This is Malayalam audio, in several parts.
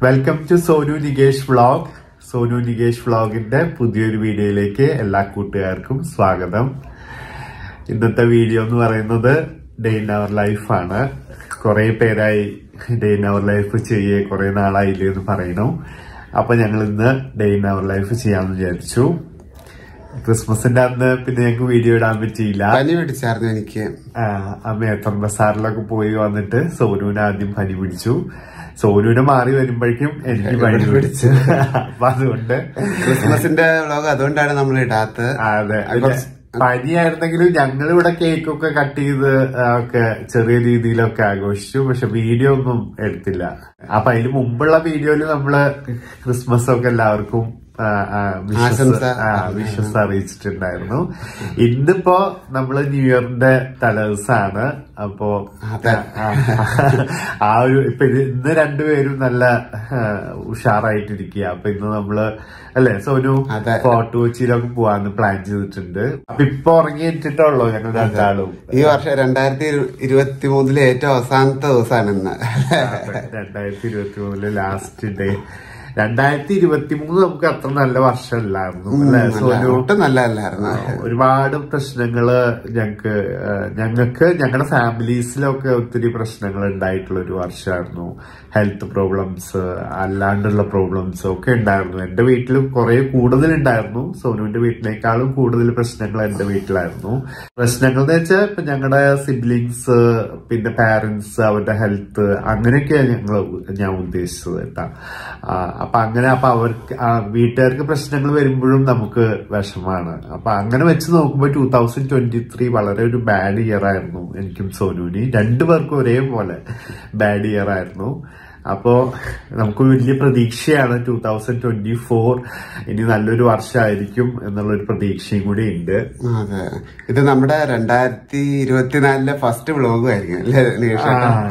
Welcome to Sonu Nikesh vlog Sonu Nikesh വ്ളോഗിന്റെ പുതിയൊരു വീഡിയോയിലേക്ക് എല്ലാ കൂട്ടുകാർക്കും സ്വാഗതം ഇന്നത്തെ വീഡിയോ എന്ന് പറയുന്നത് ഡേ ഇൻ അവർ ലൈഫാണ് കുറെ പേരായി ഡേ ഇൻ അവർ ലൈഫ് ചെയ്യേ കുറെ നാളായില്ലേ എന്ന് പറയുന്നു അപ്പൊ ഞങ്ങൾ ഇന്ന് ഡേ ഇൻ അവർ ലൈഫ് ചെയ്യാമെന്ന് വിചാരിച്ചു ക്രിസ്മസിന്റെ അന്ന് പിന്നെ ഞങ്ങൾക്ക് വീഡിയോ ഇടാൻ പറ്റിയില്ല പനി പിടിച്ചായിരുന്നു എനിക്ക് ആ, അമ്മ എത്ര ബസാറിലൊക്കെ പോയി വന്നിട്ട് സോനുവിനെ ആദ്യം പനി പിടിച്ചു സോനുവിനെ മാറി വരുമ്പോഴേക്കും എനിക്ക് പനി പിടിച്ചു അപ്പൊ അതുകൊണ്ട് ക്രിസ്മസിന്റെ വ്ളോഗ് അതുകൊണ്ടാണ് നമ്മൾ ഇടാത്തത് ആ, അതെ അത് കുറച്ച് പനിയായിരുന്നെങ്കിലും ഞങ്ങൾ ഇവിടെ കേക്കൊക്കെ കട്ട് ചെയ്ത് ആ, ഒക്കെ ചെറിയ രീതിയിലൊക്കെ ആഘോഷിച്ചു പക്ഷെ വീഡിയോ ഒന്നും എടുത്തില്ല അപ്പൊ അതിന് മുമ്പുള്ള വീഡിയോയില് നമ്മള് ക്രിസ്മസ് ഒക്കെ എല്ലാവർക്കും ആ, ആ, വിഷസ് ആശംസ ആ, വിഷസ് അറിയിച്ചിട്ടുണ്ടായിരുന്നു ഇന്നിപ്പോ നമ്മള് ന്യൂ ഇയറിന്റെ തലേദിവസമാണ് അപ്പോ അതെ. ആ, ആ ഒരു ഇപ്പൊ ഇത് ഇന്ന് രണ്ടുപേരും നല്ല ആ, ഉഷാറായിട്ടിരിക്കുക അപ്പൊ ഇന്ന് നമ്മള് അല്ലെ സോനു അതെ. ഫോർട്ട് കൊച്ചിയിലൊക്കെ പോവാന്ന് പ്ലാൻ ചെയ്തിട്ടുണ്ട് അപ്പൊ ഇപ്പൊ ഉറങ്ങി എത്തിയിട്ടുള്ളൂ ഞങ്ങൾ രണ്ടാളും ഈ വർഷം രണ്ടായിരത്തി ഇരുപത്തി മൂന്നിലെ ഏറ്റവും അവസാനത്തെ ദിവസമാണ് ഇന്ന് രണ്ടായിരത്തി ഇരുപത്തി മൂന്നിലെ ലാസ്റ്റ് ഡേ രണ്ടായിരത്തി ഇരുപത്തി മൂന്ന് നമുക്ക് അത്ര നല്ല വർഷമല്ലായിരുന്നു അല്ലെ സോനു ഒട്ടും നല്ലതല്ലായിരുന്നു ഒരുപാട് പ്രശ്നങ്ങള് ഞങ്ങക്ക് ഏഹ്, ഞങ്ങക്ക് ഞങ്ങളുടെ ഫാമിലീസിലൊക്കെ ഒത്തിരി പ്രശ്നങ്ങൾ ഉണ്ടായിട്ടുള്ള ഒരു വർഷമായിരുന്നു ഹെൽത്ത് പ്രോബ്ലംസ് അല്ലാണ്ടുള്ള പ്രോബ്ലംസ് ഒക്കെ ഉണ്ടായിരുന്നു എന്റെ വീട്ടിലും കുറെ കൂടുതൽ ഉണ്ടായിരുന്നു സോനുവിന്റെ വീട്ടിനേക്കാളും കൂടുതൽ പ്രശ്നങ്ങൾ എന്റെ വീട്ടിലായിരുന്നു പ്രശ്നങ്ങൾ എന്ന് വെച്ചാൽ ഇപ്പൊ ഞങ്ങളുടെ സിബ്ലിങ്സ് പിന്നെ പാരന്റ്സ് അവരുടെ ഹെൽത്ത് അങ്ങനെയൊക്കെയാണ് ഞങ്ങൾ ഞാൻ ഉദ്ദേശിച്ചത് കേട്ടാ ആ, അപ്പൊ അങ്ങനെ അപ്പൊ അവർക്ക് ആ, വീട്ടുകാർക്ക് പ്രശ്നങ്ങൾ വരുമ്പോഴും നമുക്ക് വിഷമാണ് അപ്പൊ അങ്ങനെ വെച്ച് നോക്കുമ്പോൾ ടൂ തൗസൻഡ് ട്വന്റി ത്രീ വളരെ ഒരു ബാഡ് ഇയർ ആയിരുന്നു എനിക്കും സോനുവിന് രണ്ടുപേർക്കും ഒരേപോലെ ബാഡ് ഇയർ ആയിരുന്നു അപ്പോ നമുക്ക് വലിയ പ്രതീക്ഷയാണ് ടൂ തൗസൻഡ് ട്വന്റി ഫോർ ഇനി നല്ലൊരു വർഷമായിരിക്കും എന്നുള്ളൊരു പ്രതീക്ഷയും കൂടി ഉണ്ട് അതെ ഇത് നമ്മുടെ രണ്ടായിരത്തി ഇരുപത്തിനാലിലെ ഫസ്റ്റ് വ്ളോഗും ആയിരിക്കും അല്ലേ നികേഷ്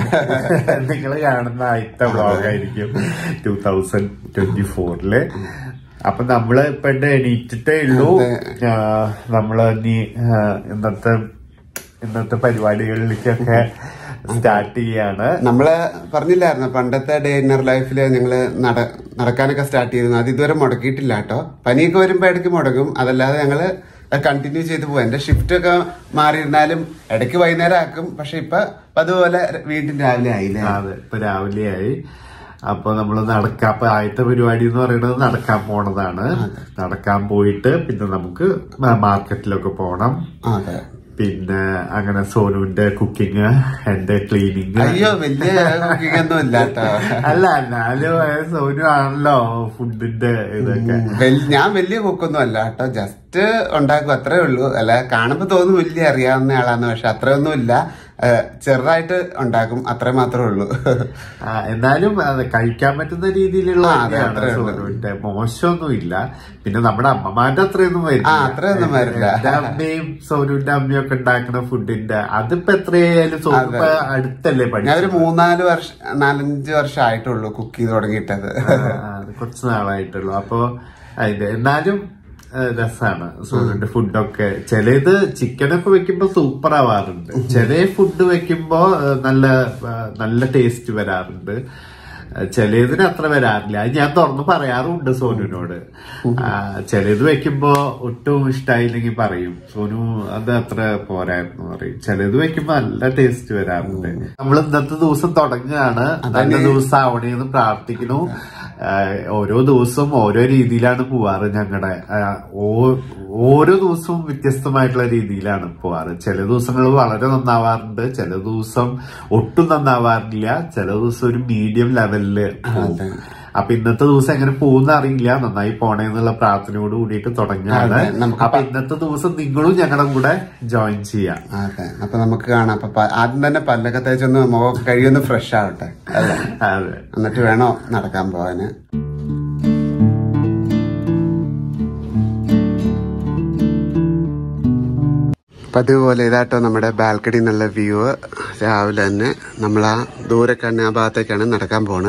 നിങ്ങൾ കാണുന്ന ആദ്യത്തെ വ്ളോഗായിരിക്കും ടൂ തൗസൻഡ് ട്വന്റി ഫോറില് അപ്പൊ നമ്മള് ഇപ്പൊ എന്റെ എണീറ്റിട്ടേ ഉള്ളൂ ആ, നമ്മള് ഇനി ആ, ഇന്നത്തെ ഇന്നത്തെ പരിപാടികളിലേക്കൊക്കെ സ്റ്റാർട്ട് ചെയ്യാണ് നമ്മള് പറഞ്ഞില്ലായിരുന്നു പണ്ടത്തെ ഡേ ഇന്നർ ലൈഫിൽ ഞങ്ങള് നട നടക്കാനൊക്കെ സ്റ്റാർട്ട് ചെയ്തിരുന്നു അത് ഇതുവരെ മുടക്കിയിട്ടില്ല കേട്ടോ പനിയൊക്കെ വരുമ്പോ ഇടയ്ക്ക് മുടങ്ങും അതല്ലാതെ ഞങ്ങള് കണ്ടിന്യൂ ചെയ്ത് പോകും എന്റെ ഷിഫ്റ്റ് ഒക്കെ മാറിയിരുന്നാലും ഇടയ്ക്ക് വൈകുന്നേരം ആക്കും പക്ഷെ ഇപ്പൊ അതുപോലെ വീണ്ടും രാവിലെ ആയില്ലേ അതെ ഇപ്പൊ രാവിലെയായി അപ്പൊ നമ്മൾ നടക്കാൻ അപ്പൊ ആദ്യത്തെ പരിപാടി എന്ന് പറയുന്നത് നടക്കാൻ പോണതാണ് നടക്കാൻ പോയിട്ട് പിന്നെ നമുക്ക് മാർക്കറ്റിലൊക്കെ പോണം അതെ പിന്നെ അങ്ങനെ സോനുവിന്റെ കുക്കിംഗ് എന്റെ ക്ലീനിങ് അയ്യോ വലിയ കുക്കിംഗ് ഒന്നും ഇല്ല കേട്ടോ അല്ല എന്നാലും ഏ, സോനു ആണല്ലോ ഫുഡിന്റെ ഇതൊക്കെ വെൽ- ഞാൻ വലിയ കുക്കൊന്നും അല്ല കേട്ടോ ജസ്റ്റ് ഉണ്ടാക്കും അത്രേ ഉള്ളൂ അല്ല കാണുമ്പോ തോന്നും വലിയ അറിയാവുന്ന ആളാന്ന് പക്ഷെ അത്രയൊന്നും ഇല്ല ഏഹ്, ചെറുതായിട്ട് ഉണ്ടാക്കും അത്രേ മാത്രമേ ഉള്ളൂ ആ, എന്നാലും അത് കഴിക്കാൻ പറ്റുന്ന രീതിയിലുള്ള ആ, അതെ, തന്നെയാണ് അത്രേ ഉള്ളൂ. സോനുവിന്റെ മോശമൊന്നും ഇല്ല പിന്നെ നമ്മുടെ അമ്മമാരുടെ അത്രയൊന്നും വരില്ല ആ, അത്രയൊന്നും വരില്ല. എന്റെ അമ്മയും സോനുവിന്റെ അമ്മയും ഒക്കെ ഉണ്ടാക്കുന്ന ഫുഡിന്റെ അതിപ്പോ എത്രയായാലും സോനു ഇപ്പൊ അടുത്തല്ലേ ഞാൻ പഠിച്ചത് ഒരു മൂന്നാല് വർഷം നാലഞ്ച് വർഷം ആയിട്ടുള്ളൂ കുക്ക് ചെയ്ത് തുടങ്ങിയിട്ടത് ആ, അത് കുറച്ച് നാളായിട്ടുള്ളൂ അപ്പൊ അതിന്റെ എന്നാലും ആ, രസാണ് സൂര്യന്റെ ഫുഡൊക്കെ ചിലത് ചിക്കനൊക്കെ വെക്കുമ്പോ സൂപ്പർ ആവാറുണ്ട് ചില ഫുഡ് വെക്കുമ്പോ ആ, നല്ല ആ, നല്ല ടേസ്റ്റ് വരാറുണ്ട് ആ, ചിലതിന് അത്ര വരാറില്ല അത് ഞാൻ തുറന്ന് പറയാറുണ്ട് സോനുവിനോട് ആ, ചിലത് വെക്കുമ്പോ ഒട്ടും ഇഷ്ടായില്ലെങ്കിൽ പറയും സോനു അത് അത്ര പോരായിരുന്നു പറയും ചിലത് വെക്കുമ്പോ നല്ല ടേസ്റ്റ് വരാറുണ്ട് നമ്മൾ ഇന്നത്തെ ദിവസം തുടങ്ങുകയാണ് നല്ല ദിവസം ആവണേന്ന് പ്രാർത്ഥിക്കുന്നു ആഹ് ഓരോ ദിവസവും ഓരോ രീതിയിലാണ് പോവാറ് ഞങ്ങളുടെ ഓരോ ദിവസവും വ്യത്യസ്തമായിട്ടുള്ള രീതിയിലാണ് പോവാറ് ചില ദിവസങ്ങൾ വളരെ നന്നാവാറുണ്ട് ചില ദിവസം ഒട്ടും നന്നാവാറില്ല ചില ദിവസം ഒരു മീഡിയം ലെവലില് പോകും അപ്പൊ ഇന്നത്തെ ദിവസം എങ്ങനെ പോകുന്ന അറിയില്ല നന്നായി പോണേ എന്നുള്ള പ്രാർത്ഥനയോട് കൂടിയിട്ട് തുടങ്ങുകയാണ് അതെ, നമുക്ക് അപ്പൊ ഇന്നത്തെ ദിവസം നിങ്ങളും ഞങ്ങളുടെ കൂടെ ജോയിൻ ചെയ്യാം അതെ അപ്പൊ നമുക്ക് കാണാം അപ്പൊ പ- ആദ്യം തന്നെ പല്ലൊക്കെ തേച്ചൊന്ന് മുഖം കഴിയൊന്ന് ഫ്രഷ് ആവട്ടെ അല്ലേ അതെ എന്നിട്ട് വേണോ നടക്കാൻ പോവാന് പതിവുപോലെ ഇതാട്ടോ നമ്മുടെ ബാൽക്കണി എന്നുള്ള വ്യൂ രാവിലെ തന്നെ നമ്മൾ ആ ദൂരെ കണ്ണ് ആ ഭാഗത്തേക്കാണ് നടക്കാൻ പോണ്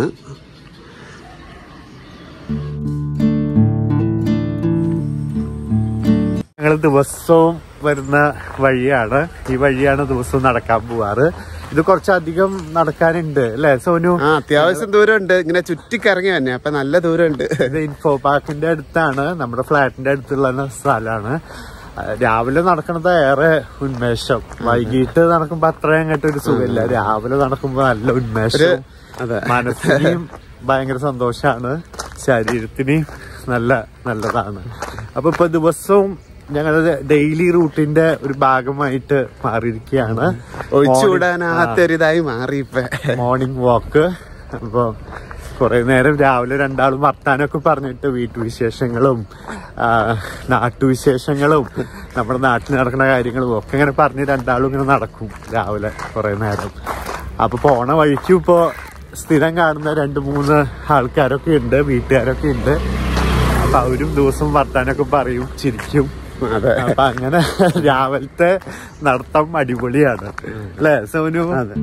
ഞങ്ങൾ ദിവസവും വരുന്ന വഴിയാണ് ഈ വഴിയാണ് ദിവസവും നടക്കാൻ പോവാറ് ഇത് കുറച്ചധികം നടക്കാനുണ്ട് അല്ലേ സോനു ആ അത്യാവശ്യം ദൂരമുണ്ട് ഇങ്ങനെ ചുറ്റിക്കറങ്ങി തന്നെ അപ്പൊ നല്ല ദൂരമുണ്ട് ഇത് ഇൻഫോ പാർക്കിന്റെ അടുത്താണ് നമ്മുടെ ഫ്ലാറ്റിന്റെ അടുത്തുള്ള സ്ഥലമാണ് രാവിലെ നടക്കണത് ഏറെ ഉന്മേഷം വൈകിട്ട് നടക്കുമ്പോ അത്രയും അങ്ങോട്ട് ഒരു സുഖമില്ല രാവിലെ നടക്കുമ്പോ നല്ല ഉന്മേഷം അതെ മനസ്സിനെയും ഭയങ്കര സന്തോഷാണ് ശരീരത്തിനെയും നല്ല നല്ലതാണ് അപ്പൊ ഇപ്പൊ ദിവസവും ഞങ്ങളുടെ ഡെയിലി റൂട്ടിന്റെ ഒരു ഭാഗമായിട്ട് മാറിയിരിക്കുകയാണ് ഒഴിച്ചുകൂടാനാത്തൊരിതായി മാറി ഇപ്പൊ മോർണിംഗ് വാക്ക് അപ്പൊ കുറെ നേരം രാവിലെ രണ്ടാളും വർത്താനൊക്കെ പറഞ്ഞിട്ട് വീട്ടുവിശേഷങ്ങളും ആ, നാട്ടുവിശേഷങ്ങളും നമ്മുടെ നാട്ടിൽ നടക്കുന്ന കാര്യങ്ങളും ഒക്കെ ഇങ്ങനെ പറഞ്ഞ് രണ്ടാളും ഇങ്ങനെ നടക്കും രാവിലെ കുറെ നേരം അപ്പൊ പോണ വഴിക്കും ഇപ്പോ സ്ഥിരം കാണുന്ന രണ്ട് മൂന്ന് ആൾക്കാരൊക്കെ ഉണ്ട് വീട്ടുകാരൊക്കെ ഉണ്ട് അപ്പൊ അവരും ദിവസം വർത്താനൊക്കെ പറയും ചിരിക്കും അതെ അപ്പൊ അങ്ങനെ രാവിലത്തെ നടത്തം അടിപൊളിയാണ് അല്ലേ സോനു അതെ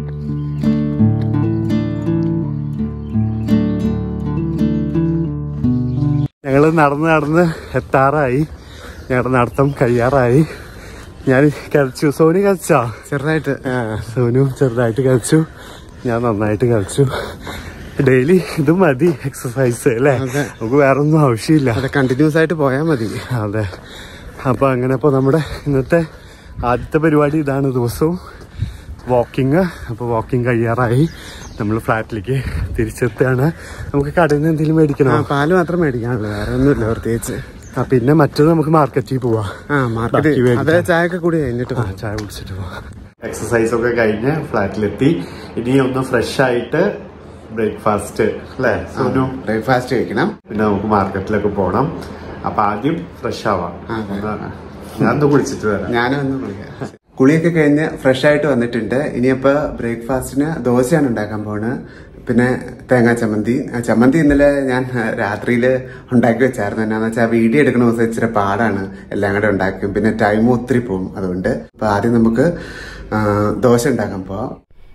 ഞങ്ങൾ നടന്ന് നടന്ന് എത്താറായി ഞങ്ങളുടെ നടത്തം കഴിയാറായി ഞാൻ കളിച്ചു സോനു കളിച്ചോ ചെറുതായിട്ട് ആ സോനു ചെറുതായിട്ട് കളിച്ചു ഞാൻ നന്നായിട്ട് കളിച്ചു ഡെയിലി ഇത് മതി എക്സസൈസ് അല്ലേ അതെ. നമുക്ക് വേറെ ഒന്നും ആവശ്യമില്ല അതെ കണ്ടിന്യൂസ് ആയിട്ട് പോയാൽ മതി അതെ അപ്പൊ അങ്ങനെ ഇപ്പൊ നമ്മുടെ ഇന്നത്തെ ആദ്യത്തെ പരിപാടി ഇതാണ് ദിവസവും വാക്കിംഗ് അപ്പൊ വാക്കിംഗ് കഴിയാറായി നമ്മൾ ഫ്ലാറ്റിലേക്ക് തിരിച്ചെത്തുകയാണ് നമുക്ക് കടയിൽ നിന്ന് എന്തെങ്കിലും ആ മേടിക്കണോ പാല് മാത്രം മേടിക്കാനുള്ളൂ വേറെ ഒന്നുമില്ല പ്രത്യേകിച്ച് ആ പിന്നെ മറ്റത് നമുക്ക് മാർക്കറ്റിൽ പോവാം ആ മാർക്കറ്റ് ബാക്കി മേടിക്കാം. അതെ ചായ ഒക്കെ കൂടി കഴിഞ്ഞിട്ട് ആ, ചായ കുടിച്ചിട്ട് പോവാം എക്സസൈസ് ഒക്കെ കഴിഞ്ഞ് ഫ്ലാറ്റിലെത്തി ഇനി ഒന്ന് ഫ്രഷ് ആയിട്ട് ബ്രേക്ക്ഫാസ്റ്റ് അല്ലേ സോനു ബ്രേക്ക്ഫാസ്റ്റ് കഴിക്കണം പിന്നെ നമുക്ക് മാർക്കറ്റിലൊക്കെ പോകണം അപ്പൊ ആദ്യം ഫ്രഷ് ആവാം അതെ. ഒന്ന് ഞാൻ ഒന്ന് കുളിച്ചിട്ട് വരാം ഞാനും ഒന്ന് കുളിക്കാം കുളിയൊക്കെ കഴിഞ്ഞ് ഫ്രഷ് ആയിട്ട് വന്നിട്ടുണ്ട് ഇനിയിപ്പോ ബ്രേക്ക്ഫാസ്റ്റിന് ദോശയാണ് ഉണ്ടാക്കാൻ പോണ് പിന്നെ തേങ്ങാ ചമ്മന്തി ആ ചമ്മന്തി ഇന്നലെ ഞാൻ രാത്രിയിൽ ഉണ്ടാക്കി വെച്ചായിരുന്നു എന്നാന്ന് വെച്ചാൽ വീഡിയോ എടുക്കുന്ന ദിവസം ഇച്ചിരി പാടാണ് എല്ലാം കൂടെ ഉണ്ടാക്കും പിന്നെ ടൈം ഒത്തിരി പോകും അതുകൊണ്ട് അപ്പൊ ആദ്യം നമുക്ക് ആ, ദോശ ഉണ്ടാക്കാൻ പോവാം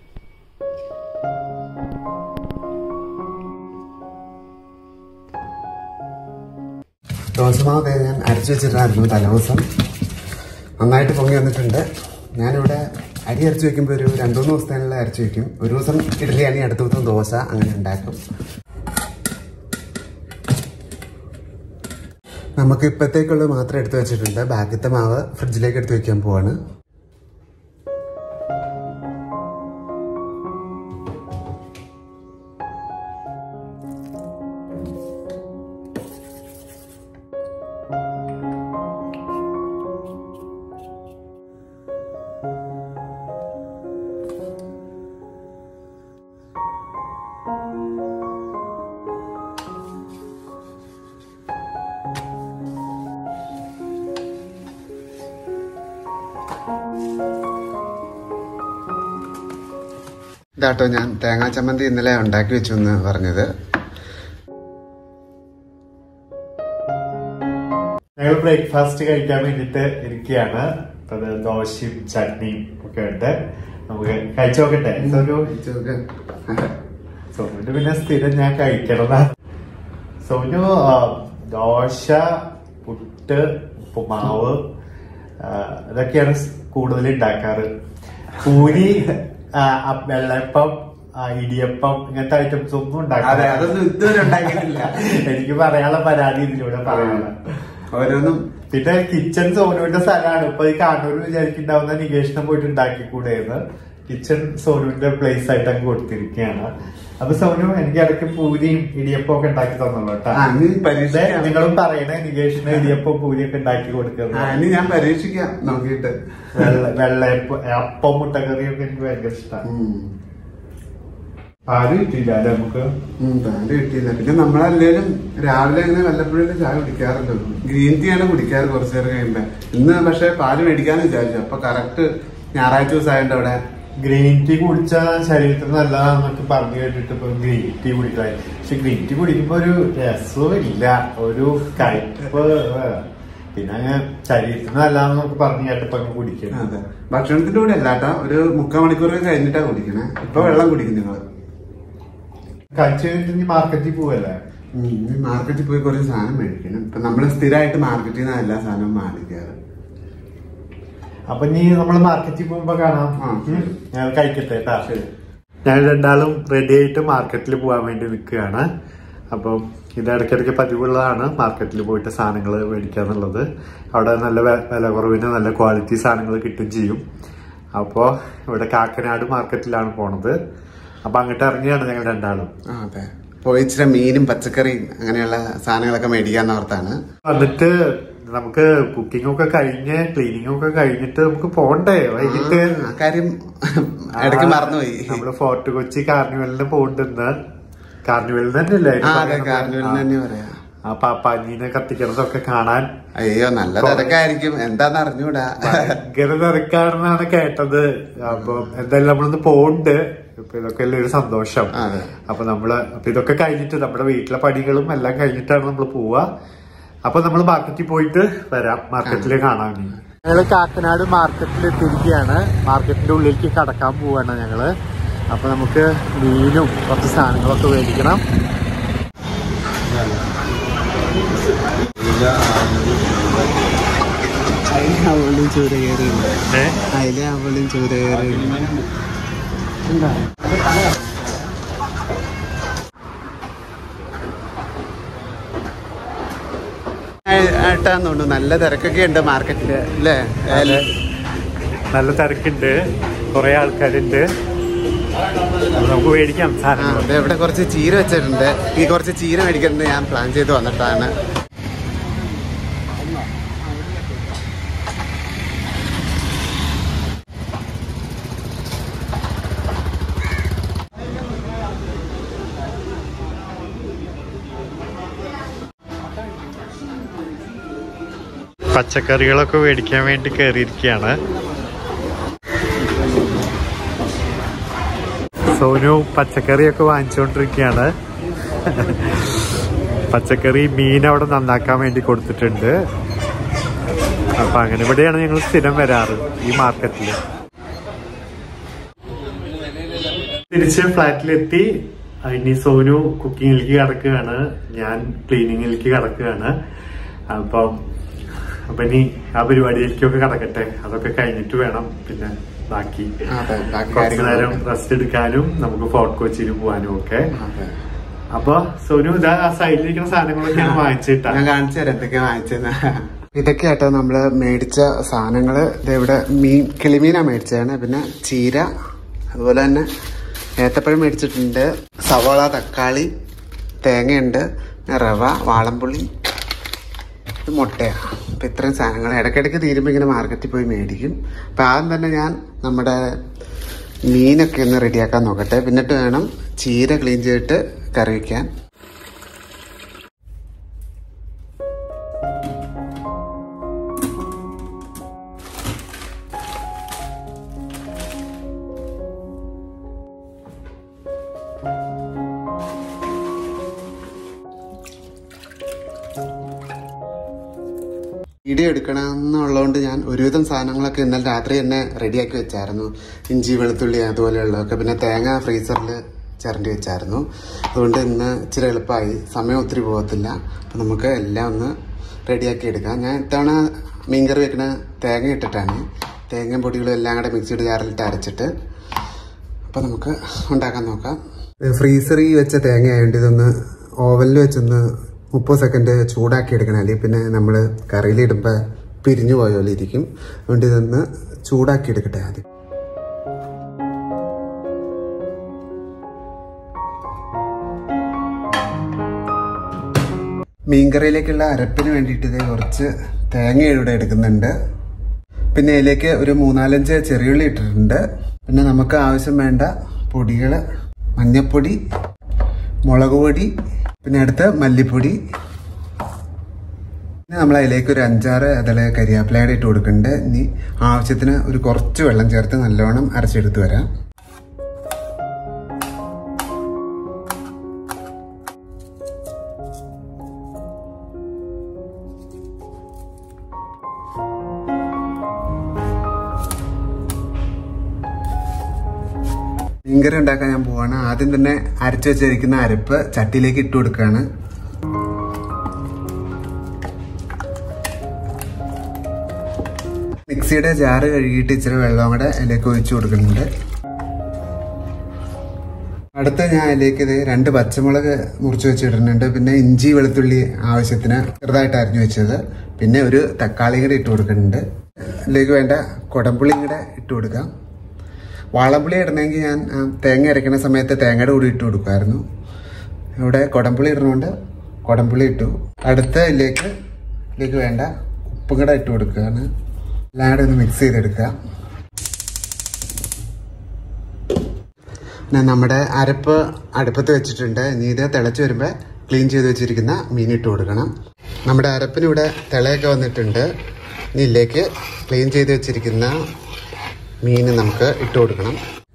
ദോശമാവ് ഞാൻ അരച്ചു വെച്ചിട്ടായിരുന്നു തലേദിവസം നന്നായിട്ട് പൊങ്ങി വന്നിട്ടുണ്ട് ഞാനിവിടെ അരി അരച്ച് വെക്കുമ്പോൾ ഒരു രണ്ടു മൂന്ന് ദിവസത്തേനുള്ള അരച്ച് വെക്കും ഒരു ദിവസം ഇഡ്ഡലി അണി അടുത്ത ദിവസം ദോശ അങ്ങനെ ഉണ്ടാക്കും നമുക്ക് ഇപ്പത്തേക്കുള്ളത് മാത്രം എടുത്തു വെച്ചിട്ടുണ്ട് ബാക്കിത്തെ മാവ് ഫ്രിഡ്ജിലേക്ക് എടുത്ത് വെക്കാൻ പോവാണ് ഇതാട്ടോ ഞാൻ തേങ്ങാ ചമ്മന്തി ഇന്നലെ ഉണ്ടാക്കി വെച്ചു എന്ന് പറഞ്ഞത് ഞങ്ങൾ ബ്രേക്ക്ഫാസ്റ്റ് കഴിക്കാൻ വേണ്ടിട്ട് ഇരിക്കുകയാണ് അത് ദോശയും ചട്നിയും ഒക്കെ ഉണ്ട് നമുക്ക് കഴിച്ചു നോക്കട്ടെ സോനു സോനുവിന്റെ പിന്നെ സ്ഥിരം ഞാൻ കഴിക്കണതാ സോനു ആ, ദോശ പുട്ട് ഉപ്പുമാവ് ആ, ഇതൊക്കെയാണ് കൂടുതൽ ഉണ്ടാക്കാറ് പൂരി ആ, അ- വെള്ളയപ്പം ആ, ഇടിയപ്പം ഇങ്ങനത്തെ ഐറ്റംസ് ഒന്നും ഉണ്ടാക്കാറ് ഇതുവരെ ഉണ്ടാക്കിയിട്ടില്ല എനിക്ക് പറയാനുള്ള പരാതി ഇതിലൂടെ പറയാനുള്ള ഓരോന്നും പിന്നെ കിച്ചൺ സോനുവിന്റെ സ്ഥലമാണ് ഇപ്പൊ ഈ കാണൂർ വിചാരിക്കുന്നുണ്ടാവുന്ന നികേഷണം പോയിട്ട് ഉണ്ടാക്കിക്കൂടെയെന്ന് കിച്ചൺ സോനുവിന്റെ പ്ലേസ് ആയിട്ട് അങ്ങ് കൊടുത്തിരിക്കുകയാണ് അപ്പൊ സോനു എനിക്ക് ഇടയ്ക്ക് പൂരിയും ഇടിയപ്പം ഒക്കെ ഉണ്ടാക്കി തന്നോളൂ കേട്ടോ ആ, നീ ഇത് പരീക്ഷിക്കാം. നിങ്ങളും പറയണേ നികേഷിന് ഇടിയപ്പം പൂരിയൊക്കെ ഉണ്ടാക്കി ആ, കൊടുക്കുന്നത് ഇനി ഞാൻ പരീക്ഷിക്കാം നോക്കിയിട്ട് വെള്ള വെള്ളയപ്പം അപ്പം മുട്ടക്കറിയൊക്കെ എനിക്ക് ഭയങ്കര ഇഷ്ടമാണ് ഉം. പാല് കിട്ടിയില്ല അല്ലെ നമുക്ക് ഉം, പാല് കിട്ടിയില്ല പിന്നെ നമ്മളല്ലേലും രാവിലെ അങ്ങനെ വല്ലപ്പോഴും ചായ കുടിക്കാറുണ്ട് ഗ്രീൻ ടീ ആണ് കുടിക്കാറ് കുറച്ചു നേരം കഴിയുമ്പോ ഇന്ന് പക്ഷെ പാല് മേടിക്കാന്ന് വിചാരിച്ചു അപ്പൊ കറക്റ്റ് ഞായറാഴ്ച ദിവസം ആയതുകൊണ്ട് അവിടെ ഗ്രീൻ ടീ കുടിച്ചാൽ ശരീരത്തിന് നല്ലതാന്നൊക്കെ പറഞ്ഞു കേട്ടിട്ട് ഇപ്പൊ ഗ്രീൻ ടീ കുടിക്കാൻ പക്ഷെ ഗ്രീൻ ടീ കുടിക്കുമ്പോ ഒരു രസവും ഇല്ല ഒരു കയ്പ് ഏഹ്. പിന്നെ അങ്ങ് ശരീരത്തിന് നല്ലതാന്നൊക്കെ പറഞ്ഞു കേട്ടപ്പോ അങ്ങ് കുടിക്കണം അതെ ഭക്ഷണത്തിന്റെ കൂടെ അല്ലാട്ടോ ഒരു മുക്കാൽ മണിക്കൂർ കഴിഞ്ഞിട്ടാ കുടിക്കണേ ഇപ്പൊ വെള്ളം കുടിക്കും നിങ്ങള് കഴിച്ചു കഴിഞ്ഞിട്ട് ഇനി മാർക്കറ്റിൽ പോവല്ലേ ഉം, ഇനി മാർക്കറ്റിൽ പോയി കുറച്ച് സാധനം മേടിക്കണം ഇപ്പൊ നമ്മള് സ്ഥിരമായിട്ട് മാർക്കറ്റിൽ നിന്ന് എല്ലാ സാധനവും വാങ്ങിക്കാറ് അപ്പൊ ഇനി നമ്മൾ മാർക്കറ്റിൽ പോകുമ്പോ കാണാം ആ, ഉം. ഞാൻ കഴിക്കട്ടെ കേട്ടാ ഞങ്ങൾ രണ്ടാളും റെഡി ആയിട്ട് മാർക്കറ്റിൽ പോകാൻ വേണ്ടി നിൽക്കുകയാണ് അപ്പം ഇത് ഇടയ്ക്കിടയ്ക്ക് പതിവുള്ളതാണ് മാർക്കറ്റിൽ പോയിട്ട് സാധനങ്ങൾ മേടിക്കുക എന്നുള്ളത് അവിടെ നല്ല വെ- വില കുറവിന് നല്ല ക്വാളിറ്റി സാധനങ്ങൾ കിട്ടും ചെയ്യും അപ്പോൾ ഇവിടെ കാക്കനാട് മാർക്കറ്റിലാണ് പോണത് അപ്പൊ അങ്ങോട്ട് ഇറങ്ങിയാണ് ഞങ്ങൾ രണ്ടാളും ആ അതെ പോയി ഇച്ചിരി മീനും പച്ചക്കറിയും അങ്ങനെയുള്ള സാധനങ്ങളൊക്കെ മേടിക്കാന്ന് ഓർത്താണ് എന്നിട്ട് നമുക്ക് കുക്കിംഗ് ഒക്കെ കഴിഞ്ഞ് ക്ലീനിങ് ഒക്കെ കഴിഞ്ഞിട്ട് നമുക്ക് പോണ്ടേ വൈകിട്ട് ആ കാര്യം ഇടയ്ക്ക് മറന്നുപോയി നമ്മള് ഫോർട്ട് കൊച്ചി കാർണിവലിന് പോകണ്ടെന്ന് കാർണിവലിൽ തന്നെയല്ലേ ആ അതിന് അതെ പറയുന്നത്? കാർണിവലിൽ തന്നെ പറയാ ആ പാപ്പാഞ്ഞീനെ കത്തിക്കണതൊക്കെ കാണാൻ അയ്യോ നല്ല തിരക്കായിരിക്കും എന്താന്ന് അറിഞ്ഞൂടാ ഭയങ്കര തിരക്കാണെന്നാണ് കേട്ടത് അപ്പൊ എന്തായാലും നമ്മളൊന്ന് പോണ്ട് ഇപ്പൊ ഇതൊക്കെ അല്ലേ ഒരു സന്തോഷം അതെ. അപ്പൊ നമ്മള് അപ്പൊ ഇതൊക്കെ കഴിഞ്ഞിട്ട് നമ്മുടെ വീട്ടിലെ പണികളും എല്ലാം കഴിഞ്ഞിട്ടാണ് നമ്മൾ പോവുക അപ്പൊ നമ്മൾ മാർക്കറ്റിൽ പോയിട്ട് വരാം മാർക്കറ്റിൽ കാണാൻ ഞങ്ങള് കാക്കനാട് മാർക്കറ്റിൽ എത്തിയിരിക്കുകയാണ് മാർക്കറ്റിന്റെ ഉള്ളിലേക്ക് കടക്കാൻ പോവാണ് ഞങ്ങള് അപ്പൊ നമുക്ക് മീനും കുറച്ച് സാധനങ്ങളൊക്കെ മേടിക്കണം അവളും ചൂര കയറിയുണ്ട് ഏഹ് അതിലെ അവളും ചൂര കയറിയുണ്ട് ആയിട്ടാന്ന് തോന്നുന്നു നല്ല തിരക്കൊക്കെ ഉണ്ട് മാർക്കറ്റില് അല്ലേ അതെ. നല്ല തിരക്കുണ്ട് കുറെ ആൾക്കാരുണ്ട് അപ്പൊ നമുക്ക് മേടിക്കാം ആ, സാധനങ്ങൾ ദേ ഇവിടെ കുറച്ച് ചീര വെച്ചിട്ടുണ്ട് ഈ കുറച്ച് ചീര മേടിക്കുന്നത് ഞാൻ പ്ലാൻ ചെയ്ത് വന്നിട്ടാണ് പച്ചക്കറികളൊക്കെ മേടിക്കാൻ വേണ്ടി കയറിയിരിക്കുകയാണ് സോനു പച്ചക്കറിയൊക്കെ വാങ്ങിച്ചുകൊണ്ടിരിക്കുകയാണ് പച്ചക്കറി മീൻ അവിടെ നന്നാക്കാൻ വേണ്ടി കൊടുത്തിട്ടുണ്ട് അപ്പൊ അങ്ങനെ ഇവിടെയാണ് ഞങ്ങൾ സ്ഥിരം വരാറ് ഈ മാർക്കറ്റിൽ തിരിച്ച് ഫ്ലാറ്റിലെത്തി ഇനി സോനു കുക്കിങ്ങിലേക്ക് കിടക്കുകയാണ് ഞാൻ ക്ലീനിങ്ങിലേക്ക് കിടക്കുകയാണ് അപ്പം അപ്പൊ ഇനി ആ പരിപാടിയിലേക്കൊക്കെ കിടക്കട്ടെ അതൊക്കെ കഴിഞ്ഞിട്ട് വേണം പിന്നെ ബാക്കി അതെ ബാക്കി കുറച്ചു നേരം കാര്യങ്ങളൊക്കെ. റെസ്റ്റ് എടുക്കാനും നമുക്ക് ഫോർട്ട് കൊച്ചിയിൽ പോകാനും ഒക്കെ അതെ. അപ്പൊ സോനു ഇതാ ആ സൈഡിലിരിക്കുന്ന സാധനങ്ങളൊക്കെയാണ് വാങ്ങിച്ചിട്ടാ ഞാൻ കാണിച്ചു തരാം എന്തൊക്കെയാ വാങ്ങിച്ചെന്ന് ഇതൊക്കെ ആട്ടോ നമ്മള് മേടിച്ച സാധനങ്ങള് ദേ ഇവിടെ മീൻ കിളിമീനാ മേടിച്ചതാണ് പിന്നെ ചീര അതുപോലെ തന്നെ ഏത്തപ്പഴം മേടിച്ചിട്ടുണ്ട് സവാള തക്കാളി തേങ്ങയുണ്ട് പിന്നെ റവ വാളംപുളി ഇത് മുട്ടയാണ് അപ്പൊ ഇത്രയും സാധനങ്ങൾ ഇടയ്ക്കിടയ്ക്ക് തീരുമ്പോൾ ഇങ്ങനെ മാർക്കറ്റിൽ പോയി മേടിക്കും അപ്പൊ ആദ്യം തന്നെ ഞാൻ നമ്മുടെ മീനൊക്കെ ഒന്ന് റെഡിയാക്കാൻ നോക്കട്ടെ പിന്നിട്ട് വേണം ചീര ക്ലീൻ ചെയ്തിട്ട് കറി വയ്ക്കാൻ വീഡിയോ എടുക്കണം എന്നുള്ളതുകൊണ്ട് ഞാൻ ഒരുവിധം സാധനങ്ങളൊക്കെ ഇന്നലെ രാത്രി തന്നെ റെഡിയാക്കി വെച്ചായിരുന്നു ഇഞ്ചി വെളുത്തുള്ളി അതുപോലെയുള്ളതൊക്കെ പിന്നെ തേങ്ങ ഫ്രീസറിൽ ചിരണ്ടി വെച്ചായിരുന്നു അതുകൊണ്ട് ഇന്ന് ഇച്ചിരി എളുപ്പമായി സമയം ഒത്തിരി പോകത്തില്ല അപ്പം നമുക്ക് എല്ലാം ഒന്ന് റെഡിയാക്കി എടുക്കാം ഞാൻ ഇത്തവണ മീൻകറി വെക്കണ തേങ്ങ ഇട്ടിട്ടാണ് തേങ്ങയും പൊടികളും എല്ലാം കൂടെ മിക്സിയുടെ ജാറിലിട്ട് അരച്ചിട്ട് അപ്പം നമുക്ക് ഉണ്ടാക്കാൻ നോക്കാം ഫ്രീസറിൽ വെച്ച തേങ്ങ ആയതുകൊണ്ട് ഇതൊന്ന് ഓവനിൽ വെച്ചൊന്ന് മുപ്പത് സെക്കൻഡ് ചൂടാക്കി എടുക്കണം അല്ലെങ്കിൽ പിന്നെ നമ്മൾ കറിയിലിടുമ്പോൾ പിരിഞ്ഞു പോയ പോലെ ഇരിക്കും അതുകൊണ്ട് ഇതൊന്ന് ചൂടാക്കി എടുക്കട്ടെ ആദ്യം മീൻകറിയിലേക്കുള്ള അരപ്പിന് വേണ്ടിയിട്ട് ഇത് കുറച്ച് തേങ്ങ ഇവിടെ എടുക്കുന്നുണ്ട് പിന്നെ ഇതിലേക്ക് ഒരു മൂന്നാലഞ്ച് ചെറിയുള്ളി ഇട്ടിട്ടുണ്ട് പിന്നെ നമുക്ക് ആവശ്യം വേണ്ട പൊടികൾ മഞ്ഞപ്പൊടി മുളക് പൊടി പിന്നെ അടുത്ത് മല്ലിപ്പൊടി പിന്നെ നമ്മൾ അതിലേക്ക് ഒരു അഞ്ചാറ് അതിൽ കരിയാപ്പിലയുടെ ഇട്ട് കൊടുക്കുന്നുണ്ട് ഇനി ആവശ്യത്തിന് ഒരു കുറച്ച് വെള്ളം ചേർത്ത് നല്ലോണം അരച്ചെടുത്ത് വരാം മീൻകറി ഉണ്ടാക്കാൻ ഞാൻ പോവാണ് ആദ്യം തന്നെ അരച്ചു വെച്ചിരിക്കുന്ന അരപ്പ് ചട്ടിയിലേക്ക് ഇട്ട് കൊടുക്കുകയാണ് മിക്സ് മിക്സിയുടെ ജാറ് കഴുകിയിട്ട് ഇച്ചിരി വെള്ളം കൂടെ അതിലേക്ക് ഒഴിച്ചു കൊടുക്കുന്നുണ്ട് അടുത്ത ഞാൻ അതിലേക്ക് ഇത് രണ്ട് പച്ചമുളക് മുറിച്ച് വെച്ചിടുന്നുണ്ട് പിന്നെ ഇഞ്ചി വെളുത്തുള്ളി ആവശ്യത്തിന് ചെറുതായിട്ട് അരിഞ്ഞു വെച്ചത് പിന്നെ ഒരു തക്കാളി കൂടെ ഇട്ട് കൊടുക്കുന്നുണ്ട് അതിലേക്ക് വേണ്ട കുടംപുളിയും കൂടെ ഇട്ട് കൊടുക്കാം വാളംപുളി ഇടണമെങ്കിൽ ഞാൻ ആ, തേങ്ങ അരയ്ക്കുന്ന സമയത്ത് തേങ്ങയുടെ കൂടി ഇട്ട് കൊടുക്കുമായിരുന്നു ഇവിടെ കുടംപുളി ഇടുന്നതുകൊണ്ട് കുടംപുളി ഇട്ടു അടുത്ത ഇതിലേക്ക് ഇതിലേക്ക് വേണ്ട ഉപ്പും കൂടെ ഇട്ട് കൊടുക്കുകയാണ് എല്ലാം കൂടെ ഒന്ന് മിക്സ് ചെയ്തെടുക്കുക പിന്നെ നമ്മുടെ അരപ്പ് അടുപ്പത്ത് വെച്ചിട്ടുണ്ട് ഇനി ഇത് തിളച്ച് വരുമ്പോൾ ക്ലീൻ ചെയ്ത് വെച്ചിരിക്കുന്ന മീൻ ഇട്ട് കൊടുക്കണം നമ്മുടെ അരപ്പിന് ഇവിടെ തിളയൊക്കെ വന്നിട്ടുണ്ട് ഇനി ഇതിലേക്ക് ക്ലീൻ ചെയ്ത് വെച്ചിരിക്കുന്ന മീൻ നമുക്ക് ഇട്ട് കൊടുക്കണം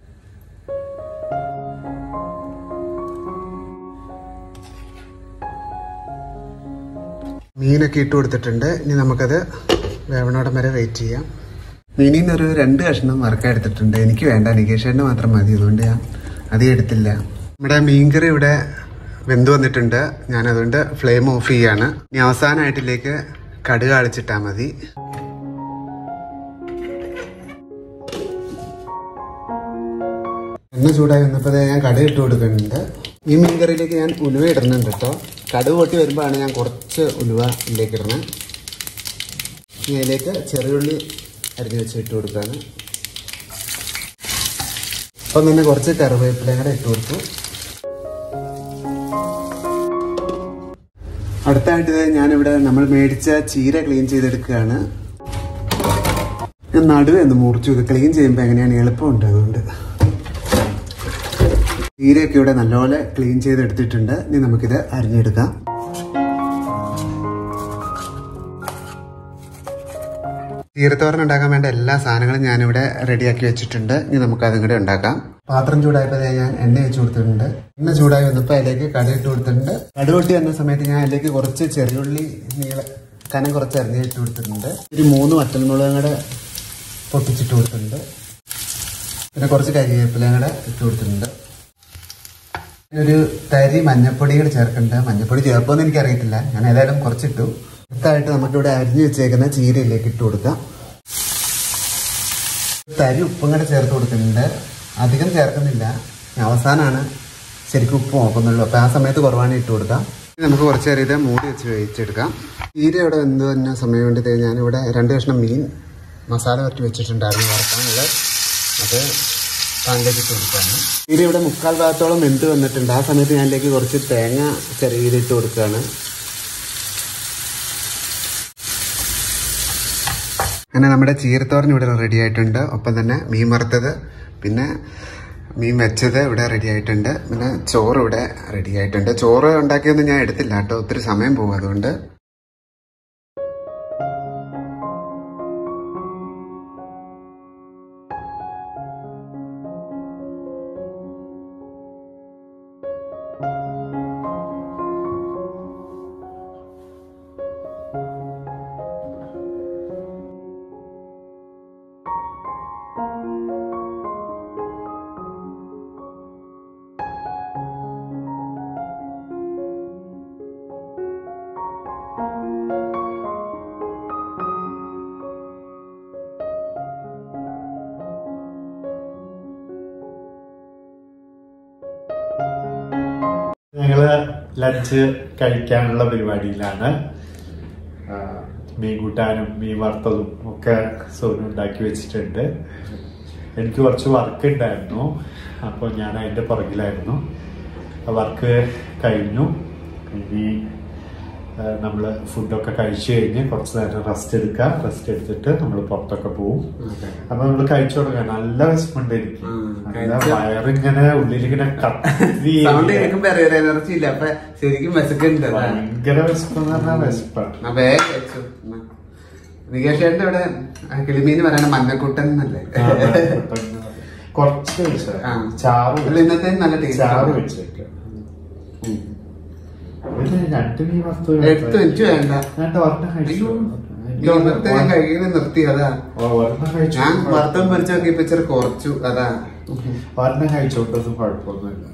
മീനൊക്കെ ഇട്ട് കൊടുത്തിട്ടുണ്ട് ഇനി നമുക്കത് വേവണോടം വരെ വെയിറ്റ് ചെയ്യാം മീനിൽ നിന്ന് ഒരു രണ്ട് കഷ്ണം വറുക്കാൻ എടുത്തിട്ടുണ്ട് എനിക്ക് വേണ്ട നികേഷേൻ്റെ മാത്രം മതി അതുകൊണ്ട് ഞാൻ അധികം എടുത്തില്ല നമ്മുടെ മീൻകറി ഇവിടെ വെന്ത് വന്നിട്ടുണ്ട് ഞാൻ അതുകൊണ്ട് ഫ്ലെയിം ഓഫ് ചെയ്യാണ് ഇനി അവസാനമായിട്ടിലേക്ക് കടുക് അടിച്ചിട്ടാൽ മതി എണ്ണ ചൂടായി വന്നപ്പോൾ ഞാൻ കടുക് ഇട്ട് കൊടുക്കുന്നുണ്ട് ഈ മീൻകറിയിലേക്ക് ഞാൻ ഉലുവ ഇടുന്നുണ്ട് കേട്ടോ കടുക് പൊട്ടി വരുമ്പോഴാണ് ഞാൻ കുറച്ച് ഉലുവ ഇതിലേക്ക് ഇടുന്നത് ഇനി അതിലേക്ക് ചെറിയുള്ളി അരിഞ്ഞ് വെച്ച് ഇട്ട് കൊടുക്കുകയാണ് അപ്പം തന്നെ കുറച്ച് കറിവേപ്പിലയും കൂടെ ഇട്ട് കൊടുത്തു അടുത്തായിട്ട് ഇത് ഞാനിവിടെ നമ്മൾ മേടിച്ച ചീര ക്ലീൻ ചെയ്തെടുക്കുകയാണ് ഞാൻ നടുവേ ഒന്ന് മുറിച്ചു ഇത് ക്ലീൻ ചെയ്യുമ്പോൾ എങ്ങനെയാണ് എളുപ്പമുണ്ട് അതുകൊണ്ട് ചീരയൊക്കെ ഇവിടെ നല്ലപോലെ ക്ലീൻ ചെയ്തെടുത്തിട്ടുണ്ട് ഇനി നമുക്കിത് അരിഞ്ഞെടുക്കാം ചീരത്തോരൻ ഉണ്ടാക്കാൻ വേണ്ട എല്ലാ സാധനങ്ങളും ഞാനിവിടെ റെഡിയാക്കി വെച്ചിട്ടുണ്ട് ഇനി നമുക്ക് അതും കൂടെ ഉണ്ടാക്കാം പാത്രം ചൂടായപ്പോൾ ദേ ഞാൻ എണ്ണ വെച്ച് കൊടുത്തിട്ടുണ്ട് എണ്ണ ചൂടായി വന്നപ്പോൾ അതിലേക്ക് കടുക് ഇട്ട് കൊടുത്തിട്ടുണ്ട് കടുക് പൊട്ടി വന്ന സമയത്ത് ഞാൻ അതിലേക്ക് കുറച്ച് ചെറിയുള്ളി നീള കനം കുറച്ച് അരിഞ്ഞ് ഇട്ട് കൊടുത്തിട്ടുണ്ട് ഒരു മൂന്ന് വറ്റൽമുളകും കൂടെ പൊട്ടിച്ചിട്ട് കൊടുത്തിട്ടുണ്ട് പിന്നെ കുറച്ച് കരിവേപ്പിലയും കൂടെ ഇട്ട് കൊടുത്തിട്ടുണ്ട് ഒരു തരി മഞ്ഞപ്പൊടി കൂടെ ചേർക്കുന്നുണ്ട് മഞ്ഞപ്പൊടി ചേർക്കുമെന്ന് എനിക്കറിയത്തില്ല ഞാൻ ഏതായാലും കുറച്ചിട്ടു അടുത്തായിട്ട് നമുക്കിവിടെ അരിഞ്ഞു വെച്ചേക്കുന്ന ചീരയിലേക്ക് ഇട്ട് കൊടുക്കാം തരി ഉപ്പും കൂടെ ചേർത്ത് കൊടുക്കുന്നുണ്ട് അധികം ചേർക്കുന്നില്ല ഞാൻ അവസാനമാണ് ശരിക്കും ഉപ്പ് നോക്കുന്നുള്ളൂ അപ്പോൾ ആ സമയത്ത് കുറവാണ് ഇട്ട് കൊടുക്കാം ഇനി നമുക്ക് കുറച്ച് നേരം ഇത് മൂടി വെച്ച് വേവിച്ചെടുക്കാം ചീര ഇവിടെ എന്ത് തന്നെ സമയം കൊണ്ട് ദേ ഞാനിവിടെ രണ്ട് കഷ്ണം മീൻ മസാല വരട്ടി വെച്ചിട്ടുണ്ടായിരുന്നു വറക്കാനുള്ളത് അത് പാനിലേക്ക് ഇട്ട് കൊടുക്കുകയാണ് ചീര ഇവിടെ മുക്കാൽ ഭാഗത്തോളം വെന്ത് വന്നിട്ടുണ്ട് ആ സമയത്ത് ഞാനിലേക്ക് കുറച്ച് തേങ്ങ ചെറിയ ഇട്ട് കൊടുക്കുകയാണ് അങ്ങനെ നമ്മുടെ ചീരത്തോരൻ ഇവിടെ റെഡി ആയിട്ടുണ്ട് ഒപ്പം തന്നെ മീൻ വറുത്തത് പിന്നെ മീൻ വെച്ചത് ഇവിടെ റെഡി ആയിട്ടുണ്ട് പിന്നെ ചോറ് ഇവിടെ റെഡി ആയിട്ടുണ്ട് ചോറ് ഉണ്ടാക്കിയൊന്നും ഞാൻ എടുത്തില്ല കേട്ടോ ഒത്തിരി സമയം പോകും അതുകൊണ്ട് ഞങ്ങള് ലഞ്ച് കഴിക്കാനുള്ള പരിപാടിയിലാണ് ആ, മീൻ കൂട്ടാനും മീൻ വറുത്തതും ഒക്കെ സോനു ഉണ്ടാക്കി വെച്ചിട്ടുണ്ട് എനിക്ക് കുറച്ച് വർക്ക് ഉണ്ടായിരുന്നു അപ്പോൾ ഞാൻ അതിൻ്റെ പുറകിലായിരുന്നു ആ വർക്ക് കഴിഞ്ഞു ഇനി നമ്മൾ ഫുഡൊക്കെ കഴിച്ചു കഴിഞ്ഞ് കുറച്ച് നേരം റെസ്റ്റ് എടുക്കുക റെസ്റ്റ് എടുത്തിട്ട് നമ്മൾ പുറത്തൊക്കെ പോവും അപ്പൊ നമ്മൾ കഴിച്ചു തുടങ്ങാം നല്ല വിശപ്പുണ്ട് എനിക്ക് ഉം, നല്ല കഴിച്ചോ. വയറിങ്ങനെ ഉള്ളിലിങ്ങനെ കത്തി സൗണ്ട് കേൾക്കുമ്പോ അറിയാം എനർജി ഇല്ല അപ്പൊ ശരിക്കും വിശക്കുണ്ട് ഭയങ്കര വിശപ്പെന്ന് പറഞ്ഞാൽ വിശപ്പാണ് വേഗം കഴിച്ചു നികേഷേട്ടന്റെ ഇവിടെ ആ കിളിമീന് പറയണ മഞ്ഞക്കുട്ടൻ എന്നല്ലേ കുറച്ച് കഴിച്ചാ ആ. ചാറ് അല്ല, ഇന്നത്തെ നല്ല taste ചാറ് ആണ്. വെച്ചേക്കാം ഇത് രണ്ട് മീൻ വറുത്ത് എടുത്തു എനിക്ക് വേണ്ട ഞാൻ ഒരെണ്ണം കഴിച്ചു അയ്യോ ഇന്നത്തെ ഞാൻ കഴിക്കുന്നത് നിർത്തി അതാ ഓ, ഒരെണ്ണം കഴിച്ചു ഞാൻ വറുത്തം പൊരിച്ചു നോക്കിയപ്പോ ഇച്ചിരി കുറച്ചു അതാ ഒരെണ്ണം കഴിച്ചോട്ടൊന്നും കുഴപ്പമൊന്നുമില്ല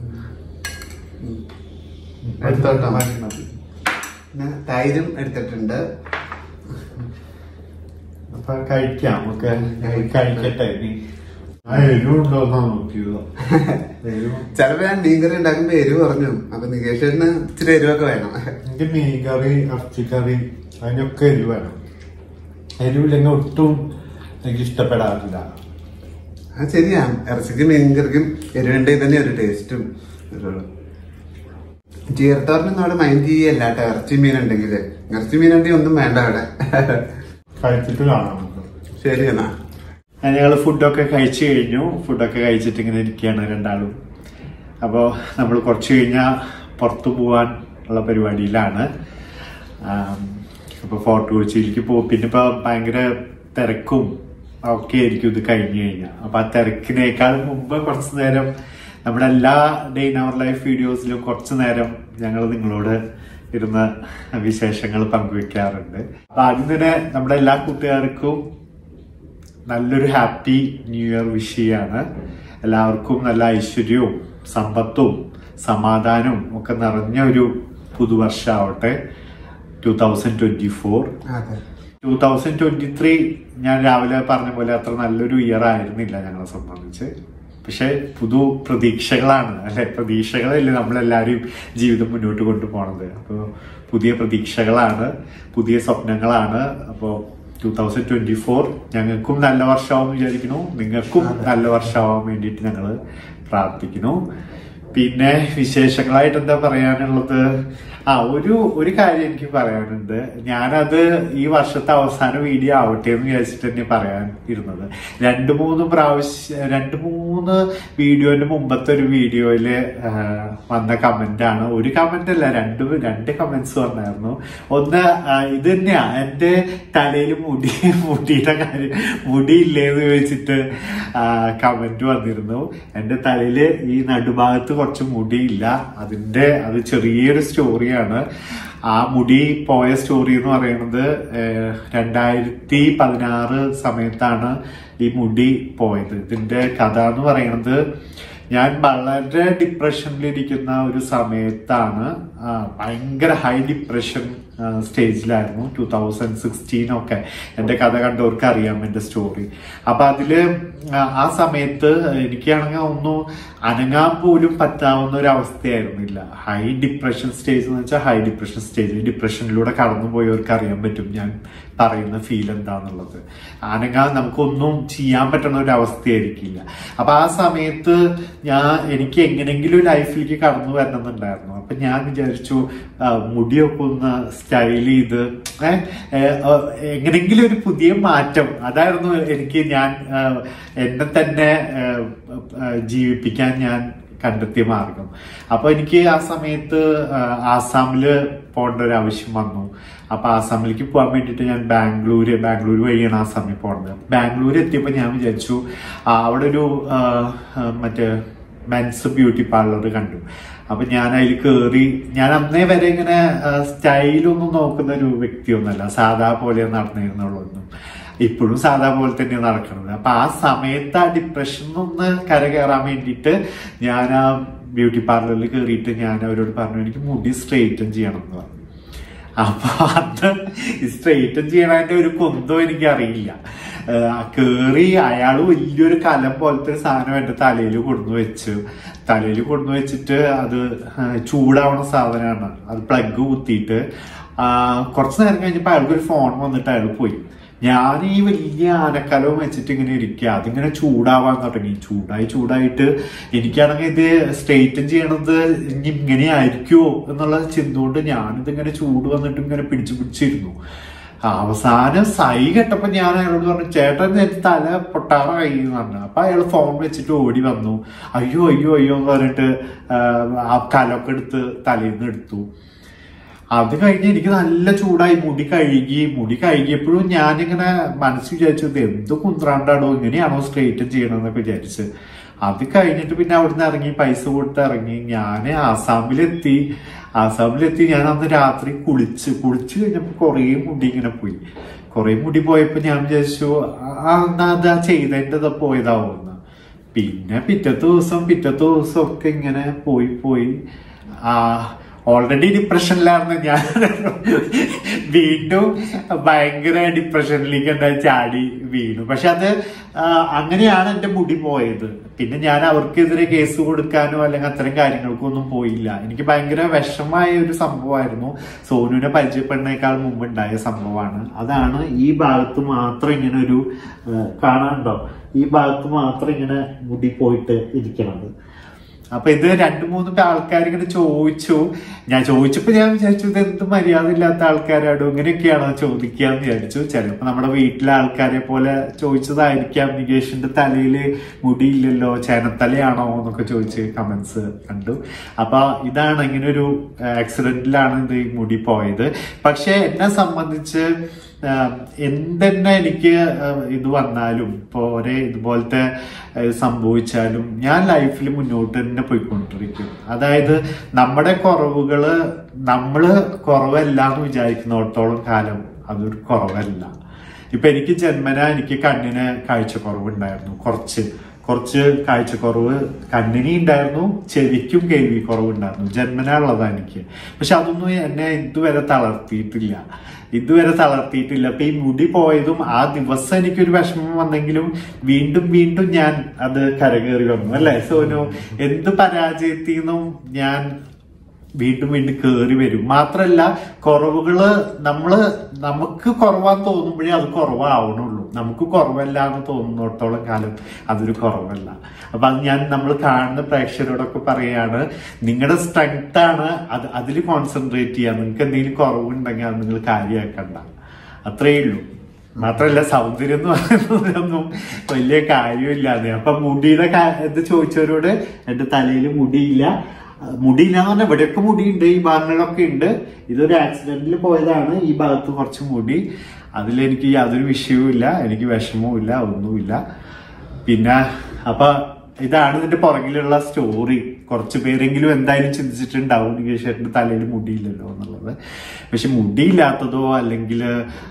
എടുത്തോട്ടോ. മതി, മതി. പിന്നെ തൈരും എടുത്തിട്ടുണ്ട് അപ്പൊ അപ്പൊ കഴിക്കാം നമുക്ക് കഴിക്കട്ടെ നീ ആ എരിവുണ്ടോന്നാ നോക്കിയത് എരിവ് ചിലപ്പോ ഞാൻ മീൻകറി ഉണ്ടാക്കുമ്പോ എരിവ് പറഞ്ഞു അപ്പൊ നികേഷന് ഇച്ചിരി എരിവൊക്കെ വേണം എനിക്ക് മീൻകറി ഇറച്ചിക്കറി അതിനൊക്കെ എരിവ് വേണം എരിവില്ലെങ്കിൽ ഒട്ടും എനിക്ക് ഇഷ്ടപ്പെടാറില്ല ആ ശരിയാ ഇറച്ചിക്ക് മീൻകറിക്കും എരിവുണ്ടെങ്കിൽ തന്നെ ഒരു ടേസ്റ്റും വരുള്ളൂ ചീർത്തോറിനൊന്നും അവിടെ മൈൻഡ് ചെയ്യല്ല കേട്ടോ ഇറച്ചി മീൻ ഉണ്ടെങ്കിൽ ഇറച്ചി മീൻ ഉണ്ടെങ്കിൽ ഒന്നും വേണ്ട അവിടെ കഴിച്ചിട്ട് കാണാം നമുക്ക് ശരി എന്നാ ഞങ്ങൾ ഫുഡൊക്കെ കഴിച്ചു കഴിഞ്ഞു ഫുഡൊക്കെ കഴിച്ചിട്ട് ഇങ്ങനെ ഇരിക്കുകയാണ് രണ്ടാളും അപ്പോൾ നമ്മൾ കുറച്ച് കഴിഞ്ഞാൽ പുറത്തു പോകാൻ ഉള്ള പരിപാടിയിലാണ് അപ്പോൾ ഫോർട്ട് കൊച്ചിയിലേക്ക് പോകും പിന്നെ ഇപ്പോൾ ഭയങ്കര തിരക്കും ഒക്കെ ആയിരിക്കും ഇത് കഴിഞ്ഞു കഴിഞ്ഞാൽ അപ്പോൾ ആ തിരക്കിനേക്കാൾ മുമ്പ് കുറച്ച് നേരം നമ്മുടെ എല്ലാ ഡേ ഇൻ അവർ ലൈഫ് വീഡിയോസിലും കുറച്ച് നേരം ഞങ്ങൾ നിങ്ങളോട് ഇരുന്ന് വിശേഷങ്ങൾ പങ്കുവെക്കാറുണ്ട് അപ്പൊ ആദ്യം തന്നെ നമ്മുടെ എല്ലാ കൂട്ടുകാർക്കും നല്ലൊരു ഹാപ്പി ന്യൂ ഇയർ വിഷ് ചെയ്യാണ് എല്ലാവർക്കും നല്ല ഐശ്വര്യവും സമ്പത്തും സമാധാനവും ഒക്കെ നിറഞ്ഞ ഒരു പുതുവർഷമാവട്ടെ ടൂ തൗസൻഡ് ട്വന്റി ഫോർ അതെ ടൂ തൗസൻഡ് ട്വന്റി ത്രീ ഞാൻ രാവിലെ പറഞ്ഞ പോലെ അത്ര നല്ലൊരു ഇയർ ആയിരുന്നില്ല ഞങ്ങളെ സംബന്ധിച്ച് പക്ഷെ പുതു പ്രതീക്ഷകളാണ് അല്ലെ പ്രതീക്ഷകളല്ലേ നമ്മളെല്ലാവരും ജീവിതം മുന്നോട്ട് കൊണ്ടുപോണത് അപ്പോൾ പുതിയ പ്രതീക്ഷകളാണ് പുതിയ സ്വപ്നങ്ങളാണ് അപ്പോൾ ടൂ തൗസൻഡ് ട്വന്റി ഫോർ ഞങ്ങൾക്കും നല്ല വർഷമാവും വിചാരിക്കുന്നു നിങ്ങൾക്കും നല്ല വർഷമാവാൻ വേണ്ടിയിട്ട് ഞങ്ങൾ പ്രാർത്ഥിക്കുന്നു പിന്നെ വിശേഷങ്ങളായിട്ട് എന്താ പറയാനുള്ളത് ആ ഒരു ഒരു കാര്യം എനിക്ക് പറയാനുണ്ട് ഞാനത് ഈ വർഷത്തെ അവസാന വീഡിയോ ആവട്ടെ എന്ന് വിചാരിച്ചിട്ട് തന്നെ പറയാൻ ഇരുന്നത് രണ്ട് മൂന്ന് പ്രാവശ്യം രണ്ട് മൂന്ന് വീഡിയോന്റെ മുമ്പത്തെ ഒരു വീഡിയോയില് ആ, വന്ന കമന്റ് ആണ് ഒരു കമന്റ് അല്ല രണ്ട് രണ്ട് കമന്റ്സ് വന്നായിരുന്നു ഒന്ന് ആ, ഇത് തന്നെയാ എന്റെ തലയിൽ മുടി മുടിയുടെ കാര്യം മുടിയില്ലേന്ന് ചോദിച്ചിട്ട് കമന്റ് വന്നിരുന്നു എന്റെ തലയില് ഈ നടുഭാഗത്ത് കുറച്ച് മുടിയില്ല അതിന്റെ അത് ചെറിയൊരു സ്റ്റോറിയാണ് ആ മുടി പോയ സ്റ്റോറി എന്ന് പറയുന്നത് ഏഹ്, രണ്ടായിരത്തി പതിനാറ് സമയത്താണ് ഈ മുടി പോയത് ഇതിന്റെ കഥ എന്ന് പറയുന്നത് ഞാൻ വളരെ ഡിപ്രഷനിലിരിക്കുന്ന ഒരു സമയത്താണ് ആ, ഭയങ്കര ഹൈ ഡിപ്രഷൻ സ്റ്റേജിലായിരുന്നു ടൂ തൗസൻഡ് സിക്സ്റ്റീൻ ഒക്കെ എന്റെ കഥ കണ്ടവർക്ക് അറിയാം എന്റെ സ്റ്റോറി അപ്പൊ അതില് ആ, ആ സമയത്ത് എനിക്കാണെങ്കിൽ ഒന്നും അനങ്ങാൻ പോലും പറ്റാവുന്ന ഒരു അവസ്ഥയായിരുന്നില്ല ഹൈ ഡിപ്രഷൻ സ്റ്റേജ് എന്ന് വെച്ചാൽ ഹൈ ഡിപ്രഷൻ സ്റ്റേജ് ഡിപ്രഷനിലൂടെ കടന്നു പോയവർക്ക് അറിയാൻ പറ്റും ഞാൻ പറയുന്ന ഫീൽ എന്താന്നുള്ളത് അനങ്ങാൻ നമുക്കൊന്നും ചെയ്യാൻ പറ്റുന്ന ഒരു അവസ്ഥയായിരിക്കില്ല അപ്പൊ ആ സമയത്ത് ഞാൻ എനിക്ക് എങ്ങനെങ്കിലും ലൈഫിലേക്ക് കടന്നു വരണമെന്നുണ്ടായിരുന്നു അപ്പൊ ഞാൻ വിചാരിച്ചു ആ, മുടിയൊക്കെ ഒന്ന് സ്റ്റൈൽ ചെയ്ത് ഏ, ഏ, ആ, എങ്ങനെങ്കിലും ഒരു പുതിയ മാറ്റം അതായിരുന്നു എനിക്ക് ഞാൻ ആ, എന്നെ തന്നെ ആ, ആ, ജീവിപ്പിക്കാൻ ഞാൻ കണ്ടെത്തിയ മാർഗം അപ്പൊ എനിക്ക് ആ സമയത്ത് ആ, ആസാമില് പോകേണ്ട ഒരു ആവശ്യം വന്നു അപ്പൊ ആസാമിലേക്ക് പോകാൻ വേണ്ടിയിട്ട് ഞാൻ ബാംഗ്ലൂര് ബാംഗ്ലൂർ വഴിയാണ് ആസാമിൽ പോണത് ബാംഗ്ലൂർ എത്തിയപ്പോൾ ഞാൻ വിചാരിച്ചു ആ, അവിടെ ഒരു ആ, ആ, മറ്റേ മെൻസ് ബ്യൂട്ടി പാർലർ കണ്ടു അപ്പൊ ഞാൻ അതിൽ കയറി ഞാൻ അന്നേ വരെ ഇങ്ങനെ സ്റ്റൈലൊന്നും നോക്കുന്ന ഒരു വ്യക്തിയൊന്നുമല്ല സാധാ പോലെ നടന്നിരുന്നുള്ളൊന്നും ഇപ്പോഴും സാധാ പോലെ തന്നെയാണ് നടക്കുന്നത് അപ്പൊ ആ സമയത്ത് ആ ഡിപ്രഷൻ ഒന്ന് കരകയറാൻ വേണ്ടിയിട്ട് ഞാൻ ആ ബ്യൂട്ടി പാർലറിൽ കയറിയിട്ട് ഞാൻ അവരോട് പറഞ്ഞു എനിക്ക് മുടി സ്ട്രെയിറ്റൻ ചെയ്യണം എന്ന് പറഞ്ഞു അപ്പൊ അന്ന് സ്ട്രെയിറ്റൻ ചെയ്യണതിന്റെ ഒരു കുന്തം എനിക്ക് അറിയില്ല കേറി അയാള് വലിയൊരു കലം പോലത്തെ ഒരു സാധനം എന്റെ തലയിൽ കൊണ്ടു വെച്ചു തലയിൽ കൊണ്ടു വെച്ചിട്ട് അത് ആ, ചൂടാവണ സാധനമാണ് അത് പ്ലഗ് കുത്തിയിട്ട് ആ, കുറച്ച് നേരം കഴിഞ്ഞപ്പോ അയാൾക്ക് ഒരു ഫോൺ വന്നിട്ട് അയാൾ പോയി ഞാൻ ഈ വലിയ ആനക്കലവും വെച്ചിട്ട് ഇങ്ങനെ ഇരിക്കുക അതിങ്ങനെ ചൂടാവാൻ തുടങ്ങി ചൂടായി ചൂടായിട്ട് എനിക്കാണെങ്കിൽ ഇത് സ്ട്രെയിറ്റൻ ചെയ്യണത് ഇനി ഇങ്ങനെ ആയിരിക്കുമോ എന്നുള്ള ചിന്ത കൊണ്ട് ഞാനിതിങ്ങനെ ചൂട് വന്നിട്ട് ഇങ്ങനെ പിടിച്ചു പിടിച്ചിരുന്നു അവസാനം സൈ കെട്ടപ്പോ ഞാൻ അയാളോട് പറഞ്ഞു ചേട്ടൻ എന്റെ തല പൊട്ടാറായി എന്ന് പറഞ്ഞു അപ്പൊ അയാൾ ഫോൺ വെച്ചിട്ട് ഓടി വന്നു അയ്യോ അയ്യോ അയ്യോ എന്ന് പറഞ്ഞിട്ട് ആ, ആ കലൊക്കെ എടുത്ത് തലയിൽ നിന്ന് എടുത്തു അത് കഴിഞ്ഞ് എനിക്ക് നല്ല ചൂടായി മുടി കഴുകി മുടി കഴുകിയപ്പോഴും ഞാനിങ്ങനെ മനസ്സ് വിചാരിച്ചത് എന്ത് കുന്ത്രാണ്ടാണോ ഇങ്ങനെയാണോ സ്ട്രെയിറ്റൻ ചെയ്യണമെന്നൊക്കെ വിചാരിച്ച് അത് കഴിഞ്ഞിട്ട് പിന്നെ അവിടുന്ന് ഇറങ്ങി പൈസ കൊടുത്ത് ഇറങ്ങി ഞാൻ ആസാമിലെത്തി ആസാമിലെത്തി ഞാൻ അന്ന് രാത്രി കുളിച്ച് കുളിച്ച് കഴിഞ്ഞപ്പോ കുറേ മുടി ഇങ്ങനെ പോയി കുറേ മുടി പോയപ്പോ ഞാൻ വിചാരിച്ചു ആ എന്നാ അത് ആ ചെയ്തതിൻ്റെ പോയതാവുമെന്ന് പിന്നെ പിറ്റത്തെ ദിവസം പിറ്റത്തെ ദിവസം ഒക്കെ ഇങ്ങനെ പോയി പോയി ആ ഓൾറെഡി ഡിപ്രഷനിലായിരുന്നു ഞാൻ വീണ്ടും ഭയങ്കര ഡിപ്രഷനിലേക്ക് എന്താ ചാടി വീണു പക്ഷെ അത് ആ, അങ്ങനെയാണ് എന്റെ മുടി പോയത് പിന്നെ ഞാൻ അവർക്കെതിരെ കേസ് കൊടുക്കാനോ അല്ലെങ്കിൽ അത്തരം കാര്യങ്ങൾക്കൊന്നും പോയില്ല എനിക്ക് ഭയങ്കര വിഷമായ ഒരു സംഭവമായിരുന്നു സോനുവിനെ പരിചയപ്പെടുന്നേക്കാൾ മുമ്പ് ഉണ്ടായ സംഭവമാണ് അതാണ് ഈ ഭാഗത്ത് മാത്രം ഇങ്ങനെ ഒരു ആ, കാണാനുണ്ടോ ഈ ഭാഗത്ത് മാത്രം ഇങ്ങനെ മുടി പോയിട്ട് ഇരിക്കണത് അപ്പൊ ഇത് രണ്ടു മൂന്ന് ആൾക്കാർ ഇങ്ങനെ ചോദിച്ചു ഞാൻ ചോദിച്ചപ്പോ ഞാൻ വിചാരിച്ചു ഇത് എന്ത് മര്യാദ ഇല്ലാത്ത ആൾക്കാരാണോ ഇങ്ങനെയൊക്കെയാണോ ചോദിക്കാന്ന് വിചാരിച്ചു ചിലപ്പോ നമ്മുടെ വീട്ടിലെ ആൾക്കാരെ പോലെ ചോദിച്ചതായിരിക്കാം നികേഷിന്റെ തലയില് മുടിയില്ലല്ലോ ചേനത്തലയാണോ എന്നൊക്കെ ചോദിച്ച് കമന്റ്സ് കണ്ടു അപ്പൊ ഇതാണ് ഇങ്ങനെ ഒരു ആക്സിഡന്റിലാണ് ഇത് ഈ മുടി പോയത് പക്ഷെ എന്നെ സംബന്ധിച്ച് ആഹ് എന്തെന്നെ എനിക്ക് ആഹ് ഇത് വന്നാലും ഇപ്പൊ ഒരേ ഇതുപോലത്തെ ആഹ് സംഭവിച്ചാലും ഞാൻ ലൈഫിൽ മുന്നോട്ട് തന്നെ പോയിക്കൊണ്ടിരിക്കും അതായത് നമ്മുടെ കുറവുകള് നമ്മള് കുറവല്ല എന്ന് വിചാരിക്കുന്നിടത്തോളം കാലം അതൊരു കുറവല്ല ഇപ്പൊ എനിക്ക് ജന്മന എനിക്ക് കണ്ണിന് കാഴ്ചക്കുറവുണ്ടായിരുന്നു കുറച്ച് കുറച്ച് കാഴ്ചക്കുറവ് കണ്ണിന് ഉണ്ടായിരുന്നു ചെവിക്കും കേൾവി കുറവുണ്ടായിരുന്നു ജന്മന ഉള്ളതാണ് എനിക്ക് പക്ഷെ അതൊന്നും എന്നെ ഇതുവരെ തളർത്തിയിട്ടില്ല ഇതുവരെ തളർത്തിയിട്ടില്ല അപ്പൊ ഈ മുടി പോയതും ആ ദിവസം എനിക്കൊരു വിഷമം വന്നെങ്കിലും വീണ്ടും വീണ്ടും ഞാൻ അത് കരകയറി വന്നു അല്ലെ സോനു എന്ത് പരാജയത്തിൽ നിന്നും ഞാൻ വീണ്ടും വീണ്ടും കേറി വരും മാത്രല്ല കുറവുകള് നമ്മള് നമുക്ക് കുറവാന്ന് തോന്നുമ്പോഴേ അത് കുറവാവണുള്ളൂ നമുക്ക് കുറവല്ല എന്ന് തോന്നുന്നിടത്തോളം കാലം അതൊരു കുറവല്ല അപ്പൊ അത് ഞാൻ നമ്മൾ കാണുന്ന പ്രേക്ഷകരോടൊക്കെ പറയാണ് നിങ്ങളുടെ സ്ട്രെങ്ത് ആണ് അത് അതിൽ കോൺസെൻട്രേറ്റ് ചെയ്യുക നിങ്ങൾക്ക് എന്തെങ്കിലും കുറവുണ്ടെങ്കിൽ അത് നിങ്ങൾ കാര്യമാക്കണ്ട അത്രേ ഉള്ളൂ മാത്രല്ല സൗന്ദര്യം എന്ന് പറയുന്നതൊന്നും വലിയ കാര്യമില്ലാതെ അപ്പൊ മുടിയുടെ കാ- ഇത് ചോദിച്ചവരോട് എന്റെ തലയിൽ മുടിയില്ല മുടിയില്ല എന്ന് പറഞ്ഞാൽ ഇവിടെയൊക്കെ മുടിയുണ്ട് ഈ ഭാഗങ്ങളിലൊക്കെ ഉണ്ട് ഇതൊരു ആക്സിഡന്റിൽ പോയതാണ് ഈ ഭാഗത്ത് കുറച്ച് മുടി അതിലെനിക്ക് യാതൊരു വിഷയവുമില്ല എനിക്ക് വിഷമവുമില്ല ഒന്നുമില്ല പിന്നെ അപ്പൊ ഇതാണ് ഇതിന്റെ പുറകിലുള്ള സ്റ്റോറി കുറച്ച് പേരെങ്കിലും എന്തായാലും ചിന്തിച്ചിട്ടുണ്ടാവും നികേഷേട്ടന്റെ തലയിൽ മുടിയില്ലല്ലോ എന്നുള്ളത് പക്ഷെ മുടിയില്ലാത്തതോ അല്ലെങ്കിൽ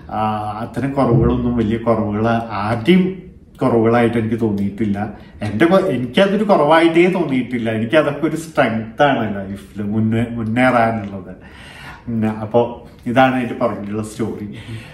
അത്തരം കുറവുകളൊന്നും വലിയ കുറവുകൾ ആദ്യം കുറവുകളായിട്ട് എനിക്ക് തോന്നിയിട്ടില്ല എന്റെ കൊ- എനിക്കതൊരു കുറവായിട്ടേ തോന്നിയിട്ടില്ല എനിക്ക് അതൊക്കെ ഒരു സ്ട്രെങ്ത് ആണ് ലൈഫിൽ മുന്നേ മുന്നേറാനുള്ളത് ഉം, അപ്പോ ഇതാണ് അതിന്റെ പുറകിലുള്ള സ്റ്റോറി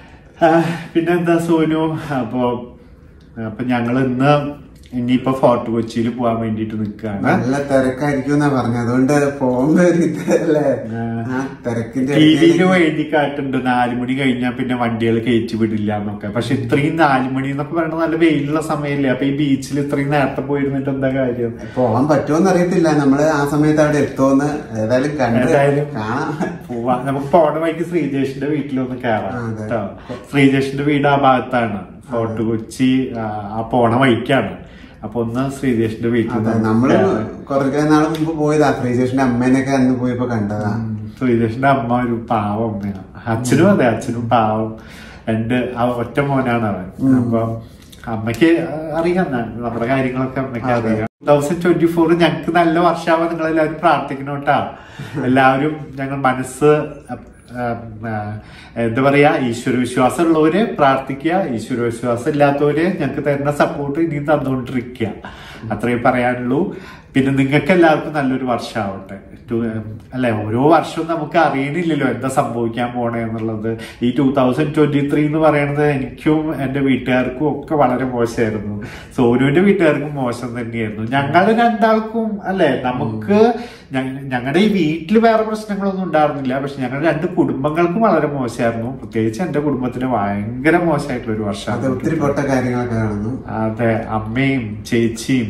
പിന്നെന്താ സോനു അപ്പോ അപ്പൊ ഞങ്ങൾ ഇന്ന് ഇനിയിപ്പോ ഫോർട്ട് കൊച്ചിയിൽ പോകാൻ വേണ്ടിട്ട് നിൽക്കുകയാണ് നല്ല തിരക്കായിരിക്കും എന്നാ പറഞ്ഞത് അതുകൊണ്ട് പോകുമ്പോ ഒരു ഇതല്ലേ ആ തിരക്കിന്റെ ടി ഇടയ്ക്ക് വിയിൽ എഴുതി കാട്ടുണ്ട് നാലു മണി കഴിഞ്ഞാൽ പിന്നെ വണ്ടികൾ കയറ്റി വിടില്ല എന്നൊക്കെ പക്ഷെ ഇത്രയും നാലു മണി എന്നൊക്കെ പറയുന്നത് നല്ല വെയിലുള്ള സമയമല്ലേ അപ്പൊ ഈ ബീച്ചിൽ ഇത്രയും നേരത്തെ പോയിരുന്നിട്ട് എന്താ കാര്യം പോവാൻ പറ്റുമോന്ന് അറിയത്തില്ല നമ്മള് ആ സമയത്ത് അവിടെ എത്തുമെന്ന് ഏതായാലും കണ്ട് ഏതായാലും കാണാം പോവാ നമുക്ക് പോണ വഴിക്ക് ശ്രീജേഷിന്റെ വീട്ടിലൊന്ന് കയറാം ആ, അതെ. കേട്ടോ ശ്രീജേഷിന്റെ വീട് ആ ഭാഗത്താണ് ഫോർട്ട് കൊച്ചി ആ, ആ പോണ വഴിക്കാണ് അപ്പൊ ഒന്ന് ശ്രീജേഷിന്റെ വീട്ടിൽ അതെ നിന്ന് നമ്മള് കയറാം. കുറേ നാൾ മുമ്പ് പോയതാ ശ്രീജേഷിന്റെ അമ്മേനൊക്കെ അന്ന് പോയപ്പോ കണ്ടതാ ഉം, ശ്രീജേഷിന്റെ അമ്മ ഒരു പാവം അമ്മയാണ് അച്ഛനും അതെ അച്ഛനും പാവം എന്റെ ആ ഒറ്റ മോനാണ് അവൻ അപ്പൊ അമ്മയ്ക്ക് അറിയാം ന- നമ്മുടെ കാര്യങ്ങളൊക്കെ അമ്മയ്ക്ക് അറിയാം തൗസൻഡ് ട്വന്റി ഫോർ ഞങ്ങൾക്ക് നല്ല വർഷമാവാൻ നിങ്ങൾ എല്ലാവരും പ്രാർത്ഥിക്കണം കേട്ടാ എല്ലാവരും ഞങ്ങൾ മനസ്സ് അഹ്, ഉം, ആ, എന്താ പറയാ ഈശ്വര വിശ്വാസം ഉള്ളവര് പ്രാർത്ഥിക്കുക ഈശ്വര വിശ്വാസം ഇല്ലാത്തവര് ഞങ്ങൾക്ക് തരുന്ന സപ്പോർട്ട് ഇനിയും തന്നുകൊണ്ടിരിക്കുക അത്രയും പറയാനുള്ളൂ പിന്നെ നിങ്ങൾക്ക് എല്ലാവർക്കും നല്ലൊരു വർഷമാവട്ടെ ടു- അല്ലെ ഓരോ വർഷവും നമുക്ക് അറിയണില്ലല്ലോ എന്താ സംഭവിക്കാൻ പോണേ എന്നുള്ളത് ഈ ടൂ തൗസൻഡ് ട്വന്റി ത്രീ എന്ന് പറയുന്നത് എനിക്കും എന്റെ വീട്ടുകാർക്കും ഒക്കെ വളരെ മോശമായിരുന്നു സോനുവിന്റെ വീട്ടുകാർക്കും മോശം തന്നെയായിരുന്നു ഞങ്ങൾ രണ്ടാൾക്കും അല്ലെ നമുക്ക് ഞങ്ങളുടെ ഈ വീട്ടിൽ വേറെ പ്രശ്നങ്ങളൊന്നും ഉണ്ടായിരുന്നില്ല പക്ഷെ ഞങ്ങളുടെ രണ്ട് കുടുംബങ്ങൾക്കും വളരെ മോശമായിരുന്നു പ്രത്യേകിച്ച് എന്റെ കുടുംബത്തിന് ഭയങ്കര മോശമായിട്ടുള്ള ഒരു അത് വർഷമാണ് ഒത്തിരി പൊട്ട കാര്യങ്ങളൊക്കെ കാണുന്നു അതെ അമ്മയും ചേച്ചിയും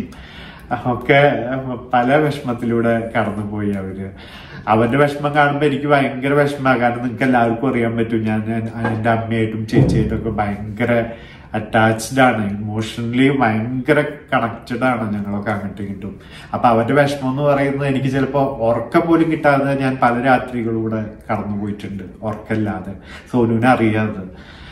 ഒക്കെ പല വിഷമത്തിലൂടെ കടന്നുപോയി അവര് അവന്റെ വിഷമം കാണുമ്പോ എനിക്ക് ഭയങ്കര വിഷമമാണ് കാരണം നിങ്ങൾക്ക് എല്ലാവർക്കും അറിയാൻ പറ്റും ഞാൻ ഞാൻ എന്റെ അമ്മയായിട്ടും ചേച്ചിയായിട്ടും ഒക്കെ ഭയങ്കര അറ്റാച്ച്ഡ് ആണ് ഇമോഷണലി ഭയങ്കര കണക്റ്റഡ് ആണ് ഞങ്ങളൊക്കെ അങ്ങോട്ടും ഇങ്ങോട്ടും അപ്പൊ അവന്റെ വിഷമം എന്ന് പറയുന്നത് എനിക്ക് ചിലപ്പോ ഉറക്കം പോലും കിട്ടാതെ ഞാൻ പല രാത്രികളിലൂടെ കടന്നു പോയിട്ടുണ്ട് ഉറക്കല്ലാതെ സോനുവിനെ അറിയാതെ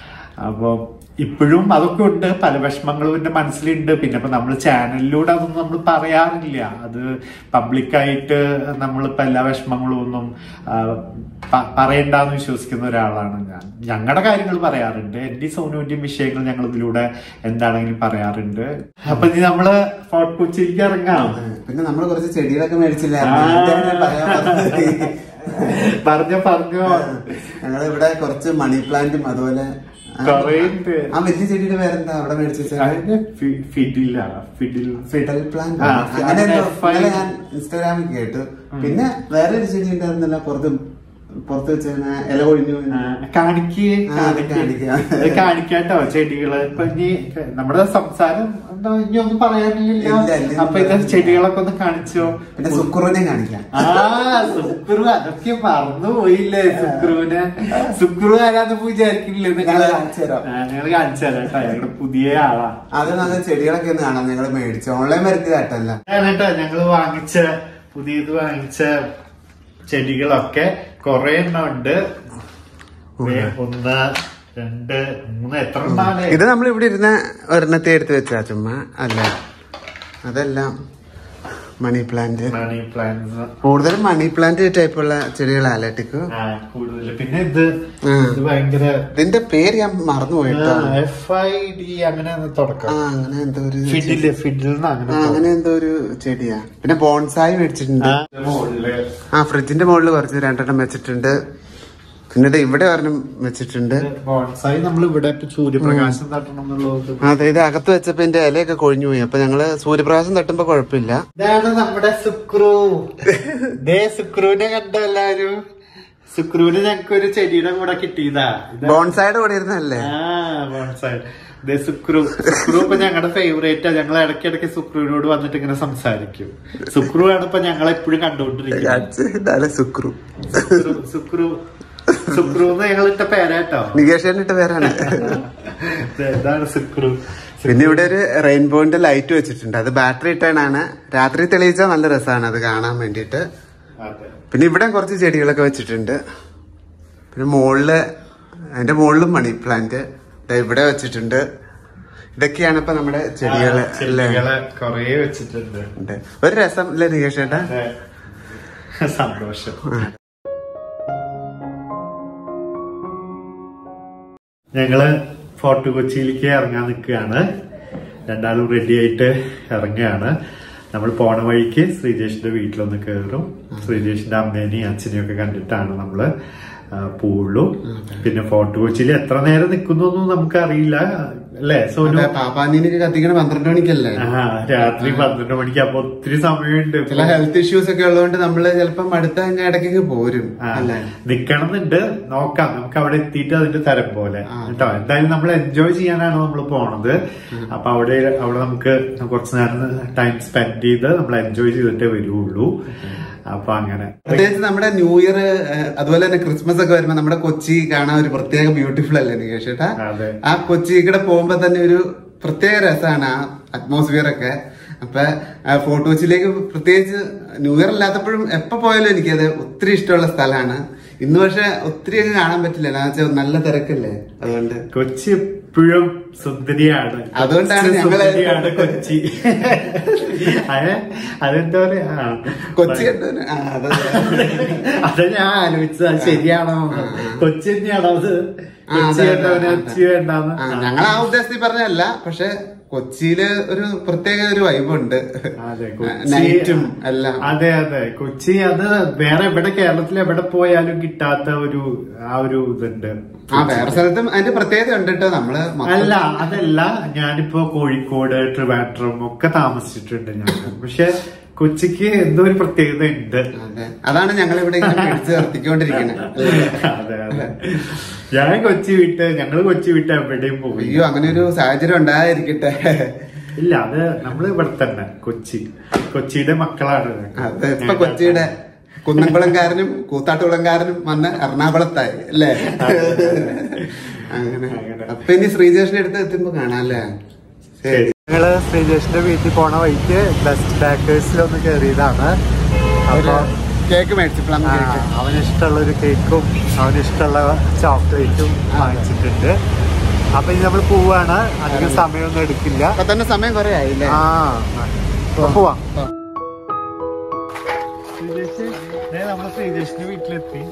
അപ്പൊ ഇപ്പോഴും അതൊക്കെ ഉണ്ട് പല വിഷമങ്ങളും എന്റെ മനസ്സിലുണ്ട് പിന്നെ ഇപ്പൊ നമ്മൾ ചാനലിലൂടെ അതൊന്നും നമ്മൾ പറയാറില്ല അത് പബ്ലിക്കായിട്ട് നമ്മളിപ്പോ എല്ലാ വിഷമങ്ങളും ഒന്നും ആ, പ- പറയണ്ടെന്ന് വിശ്വസിക്കുന്ന ഒരാളാണ് ഞാൻ ഞങ്ങളുടെ കാര്യങ്ങൾ പറയാറുണ്ട് എന്റെ സോനുവിന്റെയും വിഷയങ്ങൾ ഞങ്ങൾ ഇതിലൂടെ എന്താണെങ്കിലും പറയാറുണ്ട് അപ്പൊ ഇനി നമ്മള് ഫോർട്ട് കൊച്ചിയിലേക്ക് ഇറങ്ങാം പിന്നെ നമ്മൾ കുറച്ച് ചെടികളൊക്കെ മേടിച്ചില്ലായിരുന്നു ആ. ഇതാണ് പറയാൻ വന്നത്. പറഞ്ഞോ പറഞ്ഞോ ഞങ്ങൾ ഇവിടെ കുറച്ച് മണി പ്ലാന്റും അതുപോലെ ആ, കുറേ ഉണ്ട്. ആ വലിയ ചെടിയുടെ പേരെന്താ അവിടെ മേടിച്ചു വെച്ചാൽ അതിന് ഫി- ഫിഡില്ല ഫിഡിൽ ഫിഡൽ പ്ലാന്റ് ആ, അങ്ങനെ എന്തോ FI. ഇന്നലെ ഞാൻ ഇൻസ്റ്റാഗ്രാമിൽ കേട്ടു പിന്നെ വേറെ ഒരു ചെടി ഉണ്ടായിരുന്നല്ലോ പുറത്ത് പുറത്ത് വെച്ച ഇല കൊഴിഞ്ഞു കാണിക്ക് ആ, അത് കാണിക്കാം. കാണിക്കാട്ടോ ചെടികള് ഇപ്പൊ ഇനി നമ്മുടെ സംസാരം എന്താ ഇനി ഒന്നും പറയാനില്ലല്ലോ ഇല്ല, ഇല്ല, അപ്പൊ ഇത് ഇല്ല. ചെടികളൊക്കെ ഒന്ന് കാണിച്ചോ പിന്നെ സുക്കുറിനെ കാണിക്കാം ആ സുക്രു അതൊക്കെ മറന്നുപോയില്ലേ സുക്രുവിനെ സുക്രു ആരാന്ന് വിചാരിക്കില്ലേ ഞങ്ങള് നിങ്ങള് കാണിച്ചു തരാം. ഞങ്ങൾ കാണിച്ചു തരാം കേട്ടോ ഞങ്ങളുടെ പുതിയ ആളാ അത് നല്ല ചെടികളൊക്കെ ഒന്ന് കാണാം ഞങ്ങൾ മേടിച്ചു ഓൺലൈൻ വരുത്തിയതായിട്ടല്ല അതാണ് കേട്ടോ ഞങ്ങള് വാങ്ങിച്ച പുതിയത് വാങ്ങിച്ച ചെടികളൊക്കെ കൊറേ എണ്ണം ഉണ്ട് ദേ, ഒന്ന് രണ്ട് മൂന്ന് എത്ര എണ്ണാണ് ഇത് നമ്മൾ ഇവിടെ ഇരുന്ന ഒരെണ്ണത്തെ എടുത്ത് വെച്ചാ ചുമ്മാ അല്ല അതെല്ലാം മണി പ്ലാന്റ് മണി പ്ലാന്റ്സ് കൂടുതലും മണി പ്ലാന്റ് ടൈപ്പുള്ള ചെടികളല്ലേ ടിക്കു ആ കൂടുതൽ പിന്നെ ഇത് ആ. ഇത് ഭയങ്കര ഇതിന്റെ പേര് ഞാൻ മറന്നു പോയിട്ടോ എഫ് ഐ ഡി അങ്ങനെ ഒന്ന് ആ തുടക്കം അങ്ങനെ എന്തോ ഒരു ഫിഡില് ഫിഡിൽ ആ, അങ്ങനെ അങ്ങനെ എന്തോ ഒരു ചെടിയാ പിന്നെ ബോൺസായി മേടിച്ചിട്ടുണ്ട് ആ, മുകളില് ആ ഫ്രിഡ്ജിന്റെ മുകളിൽ കുറച്ച് രണ്ടെണ്ണം വെച്ചിട്ടുണ്ട് പിന്നെ ദേ ഇവിടെ ഒരെണ്ണം വെച്ചിട്ടുണ്ട് ബോൺസായി നമ്മൾ ഇവിടെ ഇപ്പൊ സൂര്യപ്രകാശം തട്ടണം എന്നുള്ളത് അതെ ഇത് അകത്ത് വെച്ചപ്പോ ഇതിന്റെ ഇലയൊക്കെ കൊഴിഞ്ഞു പോയി അപ്പൊ ഞങ്ങള് സൂര്യപ്രകാശം തട്ടുമ്പോ കുഴപ്പമില്ല ഇതാണ് നമ്മുടെ സുക്രു ദേ സുക്രുവിനെ കണ്ടോ എല്ലാരും സുക്രുവിന് ഞങ്ങൾക്ക് ഒരു ചെടിയുടെ കൂടെ കിട്ടിയതാ ഇതാ ബോൺസായുടെ കൂടെ ഇരുന്നല്ലേ ആ ബോൺസായി ദേ സുക്രു സുക്രു ഇപ്പൊ ഞങ്ങളുടെ ഫേവറേറ്റാ ഞങ്ങൾ ഇടയ്ക്കിടയ്ക്ക് സുക്രുവിനോട് വന്നിട്ട് ഇങ്ങനെ സംസാരിക്കും സുക്രു ആണ് ഇപ്പൊ ഞങ്ങൾ എപ്പോഴും കണ്ടുകൊണ്ടിരിക്കുന്നത് ഇതാലെ സുക്രു സുക്രു സുക്രു സുക്രു എന്ന് ഞങ്ങളിട്ട പേരാട്ടോ നികേഷന്റെ പേരാണ് ദേ, ഇതാണ് സുക്രു പിന്നെ ഇവിടെ ഒരു റെയിൻബോന്റെ ലൈറ്റ് വെച്ചിട്ടുണ്ട് അത് ബാറ്ററി ഇട്ടാണ് രാത്രി തെളിയിച്ചാൽ നല്ല രസമാണ് അത് കാണാൻ വേണ്ടിയിട്ട് അതെ പിന്നെ ഇവിടെ കുറച്ച് ചെടികളൊക്കെ വെച്ചിട്ടുണ്ട് പിന്നെ മുകളില് അതിന്റെ മുകളിലും മണി പ്ലാന്റ് ദേ ഇവിടെ വെച്ചിട്ടുണ്ട് ഇതൊക്കെയാണ് ഇപ്പൊ നമ്മുടെ ചെടികള് അല്ലേ ചെടികളെ കൊറേ വെച്ചിട്ടുണ്ട് ഉണ്ട്. ഒരു രസം അല്ലേ നികേഷ് ചേട്ടാ അതെ. സന്തോഷം ഞങ്ങള് ഫോർട്ട് കൊച്ചിയിലേക്ക് ഇറങ്ങാൻ നിൽക്കുകയാണ് രണ്ടാളും റെഡി ആയിട്ട് ഇറങ്ങുകയാണ് നമ്മൾ പോണ വഴിക്ക് ശ്രീജേഷിന്റെ വീട്ടിലൊന്ന് കയറും ശ്രീജേഷിന്റെ അമ്മേനെയും അച്ഛനെയും ഒക്കെ കണ്ടിട്ടാണ് നമ്മള് ആ, പോവുള്ളൂ പിന്നെ ഫോർട്ട് കൊച്ചിയിൽ എത്ര നേരം നിൽക്കുന്നൊന്നും നമുക്കറിയില്ല അല്ലേ സോനു അതെ, പാപ്പാനീനൊക്കെ കത്തിക്കണ പന്ത്രണ്ട് മണിക്കല്ലേ ആ രാത്രി പന്ത്രണ്ട് മണിക്ക് അപ്പൊ ഒത്തിരി സമയമുണ്ട് ചില ഹെൽത്ത് ഇഷ്യൂസ് ഒക്കെ ഉള്ളതുകൊണ്ട് നമ്മള് ചിലപ്പം അടുത്ത അങ്ങ് ഇടയ്ക്ക് പോരും ആ, അല്ലേ നിക്കണമെന്നുണ്ട് നോക്കാം നമുക്ക് അവിടെ എത്തിയിട്ട് അതിന്റെ തരം പോലെ കേട്ടോ എന്തായാലും നമ്മൾ എൻജോയ് ചെയ്യാനാണ് നമ്മൾ പോണത് അപ്പൊ അവിടെ അവിടെ നമുക്ക് കുറച്ച് നേരം ടൈം സ്പെൻഡ് ചെയ്ത് നമ്മൾ എൻജോയ് ചെയ്തിട്ടേ വരുള്ളൂ അപ്പൊ അങ്ങനെ പ്രത്യേകിച്ച് നമ്മുടെ ന്യൂ ഇയർ അതുപോലെ തന്നെ ക്രിസ്മസ് ഒക്കെ വരുമ്പോ നമ്മുടെ കൊച്ചി കാണാൻ ഒരു പ്രത്യേക ബ്യൂട്ടിഫുൾ അല്ലേ നികേഷ് ചേട്ടാ അതെ ആ കൊച്ചി കൂടെ പോകുമ്പോ തന്നെ ഒരു പ്രത്യേക രസമാണ് ആ അറ്റ്മോസ്ഫിയർ ഒക്കെ അപ്പൊ ആ, ഫോർട്ട് കൊച്ചിയിലേക്ക് പ്രത്യേകിച്ച് ന്യൂ ഇയർ അല്ലാത്തപ്പോഴും എപ്പോ പോയാലും എനിക്കത് ഒത്തിരി ഇഷ്ടമുള്ള സ്ഥലമാണ് ഇന്ന് പക്ഷെ ഒത്തിരി ഒക്കെ കാണാൻ പറ്റില്ല എന്താ വെച്ചാൽ നല്ല തിരക്കല്ലേ അതുകൊണ്ട് കൊച്ചി എപ്പോഴും സുന്ദരിയാണ് അതുകൊണ്ടാണ് കൊച്ചി ഞങ്ങള് സുന്ദരിയാണ് കൊച്ചി അത് അതെന്താ പറയാ ആ. കൊച്ചി കണ്ടു ആ, അതെ. അത് ഞാൻ ആലോചിച്ചത് അത് ശരിയാണോ കൊച്ചി തന്നെയാണോ അത് ആ, കൊച്ചി അതെ, വേണ്ടവന് അതെ, കൊച്ചി വേണ്ടാന്ന് ആ, ഞങ്ങൾ ആ ഉദ്ദേശത്തിൽ പറഞ്ഞല്ല പക്ഷെ കൊച്ചിയില് ഒരു പ്രത്യേക ഒരു വൈബുണ്ട് അതെ കൊച്ചി നൈറ്റും എല്ലാം അതെ അതെ കൊച്ചി അത് വേറെ എവിടെ കേരളത്തിൽ എവിടെ പോയാലും കിട്ടാത്ത ഒരു ആ ഒരു ഇതുണ്ട് ആ വേറെ സ്ഥലത്തും അതിന്റെ പ്രത്യേകത ഉണ്ട് കേട്ടോ നമ്മള് മൊത്തം- അല്ല അതല്ല ഞാനിപ്പോ കോഴിക്കോട് ട്രിവാൻഡ്രം ഒക്കെ താമസിച്ചിട്ടുണ്ട് ഞാൻ പക്ഷെ കൊച്ചിക്ക് എന്തോ ഒരു പ്രത്യേകത ഉണ്ട് അതെ അതാണ് ഞങ്ങൾ ഇവിടെ ഇങ്ങനെ പിടിച്ച് നിർത്തിക്കൊണ്ടിരിക്കുന്നത് അതെ അതെ ഞാൻ കൊച്ചി വിട്ട് ഞങ്ങള് കൊച്ചി വിട്ട് എവിടെയും പോയി അയ്യോ അങ്ങനെ ഒരു സാഹചര്യം ഉണ്ടായിരിക്കട്ടെ ഇല്ല അത് നമ്മള് ഇവിടെ തന്നെ കൊച്ചി കൊച്ചിയുടെ മക്കളാണ് ഞങ്ങൾ. അത് ഇപ്പൊ കൊച്ചിയുടെ കുന്നംകുളംകാരനും കൂത്താട്ടുകുളംകാരനും വന്ന് എറണാകുളത്തായി അല്ലേ അങ്ങനെ അപ്പൊ ഇനി ശ്രീജേഷിന്റെ അടുത്ത് എത്തുമ്പോ കാണാല്ലേ ശരി ഞങ്ങള് ശ്രീജേഷിന്റെ വീട്ടിൽ പോണ വഴിക്ക് ബെസ്റ്റ് ബേക്കേഴ്സിലൊന്ന് കയറിയതാണ് അപ്പൊ കേക്ക് മേടിച്ചു പ്ലം ആ, കേക്ക് അവന് ഇഷ്ടമുള്ള ഒരു കേക്കും അവന് ഇഷ്ടമുള്ള ചോക്ലേറ്റും വാങ്ങിച്ചിട്ടുണ്ട് അപ്പൊ ഇനി നമ്മൾ പോവാണ് അധികം സമയമൊന്നും എടുക്കില്ല അപ്പൊ തന്നെ സമയം കുറെ ആയില്ലേ ആ അപ്പൊ പോവാം ശ്രീജേഷ് ദേ നമ്മള് ശ്രീജേഷിന്റെ വീട്ടിലെത്തി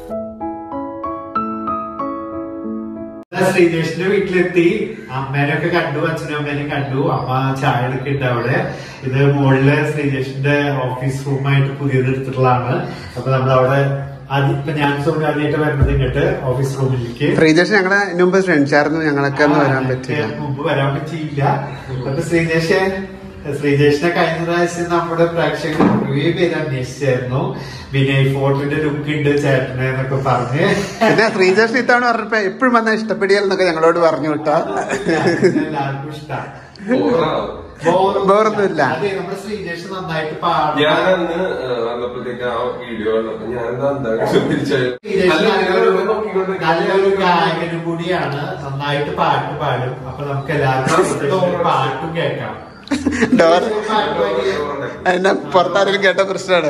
ശ്രീജേഷിന്റെ വീട്ടിലെത്തി അമ്മേനൊക്കെ കണ്ടു അച്ഛനും അമ്മേനെ കണ്ടു അമ്മ ചായ എടുക്കുന്നുണ്ട് അവിടെ ഇത് മുകളില് ശ്രീജേഷിന്റെ ഓഫീസ് റൂമായിട്ട് പുതിയത് എടുത്തിട്ടുള്ളതാണ് അപ്പൊ നമ്മൾ അവിടെ ആദ്യം ഇപ്പൊ ഞാൻ സോണി ആദ്യമായിട്ട് വരുന്നത് ഇങ്ങോട്ട് ഓഫീസ് റൂമിലേക്ക് ശ്രീജേഷ് ഞങ്ങളെ ഇതിനു മുമ്പ് ഫ്രണ്ട്സായിരുന്നു ഞങ്ങളൊക്കെ ഒന്നും വരാൻ ആ, പറ്റില്ല എനിക്ക് മുമ്പ് വരാൻ പറ്റിയില്ല അപ്പൊ ശ്രീജേഷ് ശ്രീജേഷിനെ കഴിഞ്ഞ പ്രാവശ്യം നമ്മുടെ പ്രേക്ഷകർ കുറേ പേര് അന്വേഷിച്ചായിരുന്നു വിനയ് ഫോർട്ടിന്റെ ലുക്ക് ഉണ്ട് ചേട്ടനെ എന്നൊക്കെ പറഞ്ഞ് പിന്നെ ശ്രീജേഷ് ഇത്തവണ പറഞ്ഞപ്പോ എപ്പോഴും വന്നാൽ ഇഷ്ടപ്പെടിയാൽ എന്നൊക്കെ ഞങ്ങളോട് പറഞ്ഞു കേട്ടോ എല്ലാവർക്കും ഇഷ്ടമാണ് ബോറാവും. വേറൊന്നുമില്ല. അതെ നമ്മുടെ ശ്രീജേഷ് നന്നായിട്ട് പാടും ഞാൻ അന്ന് വന്നപ്പോഴത്തേക്ക് ആ വീഡിയോ കണ്ടപ്പോ ഞാൻ എന്താ എന്താ തിരിച്ചത് ശ്രീജേഷ് നല്ലൊരു നല്ലൊരു ഗായകനും കൂടിയാണ് നന്നായിട്ട് പാട്ട് പാടും അപ്പൊ നമുക്ക് എല്ലാവർക്കും ശ്രീജേഷിന്റെ പാട്ടും കേൾക്കാം ഡോർ പാട്ട് പാടിയേ. എന്നെ പുറത്താരെങ്കിലും കേട്ടോ പ്രശ്നമാണ്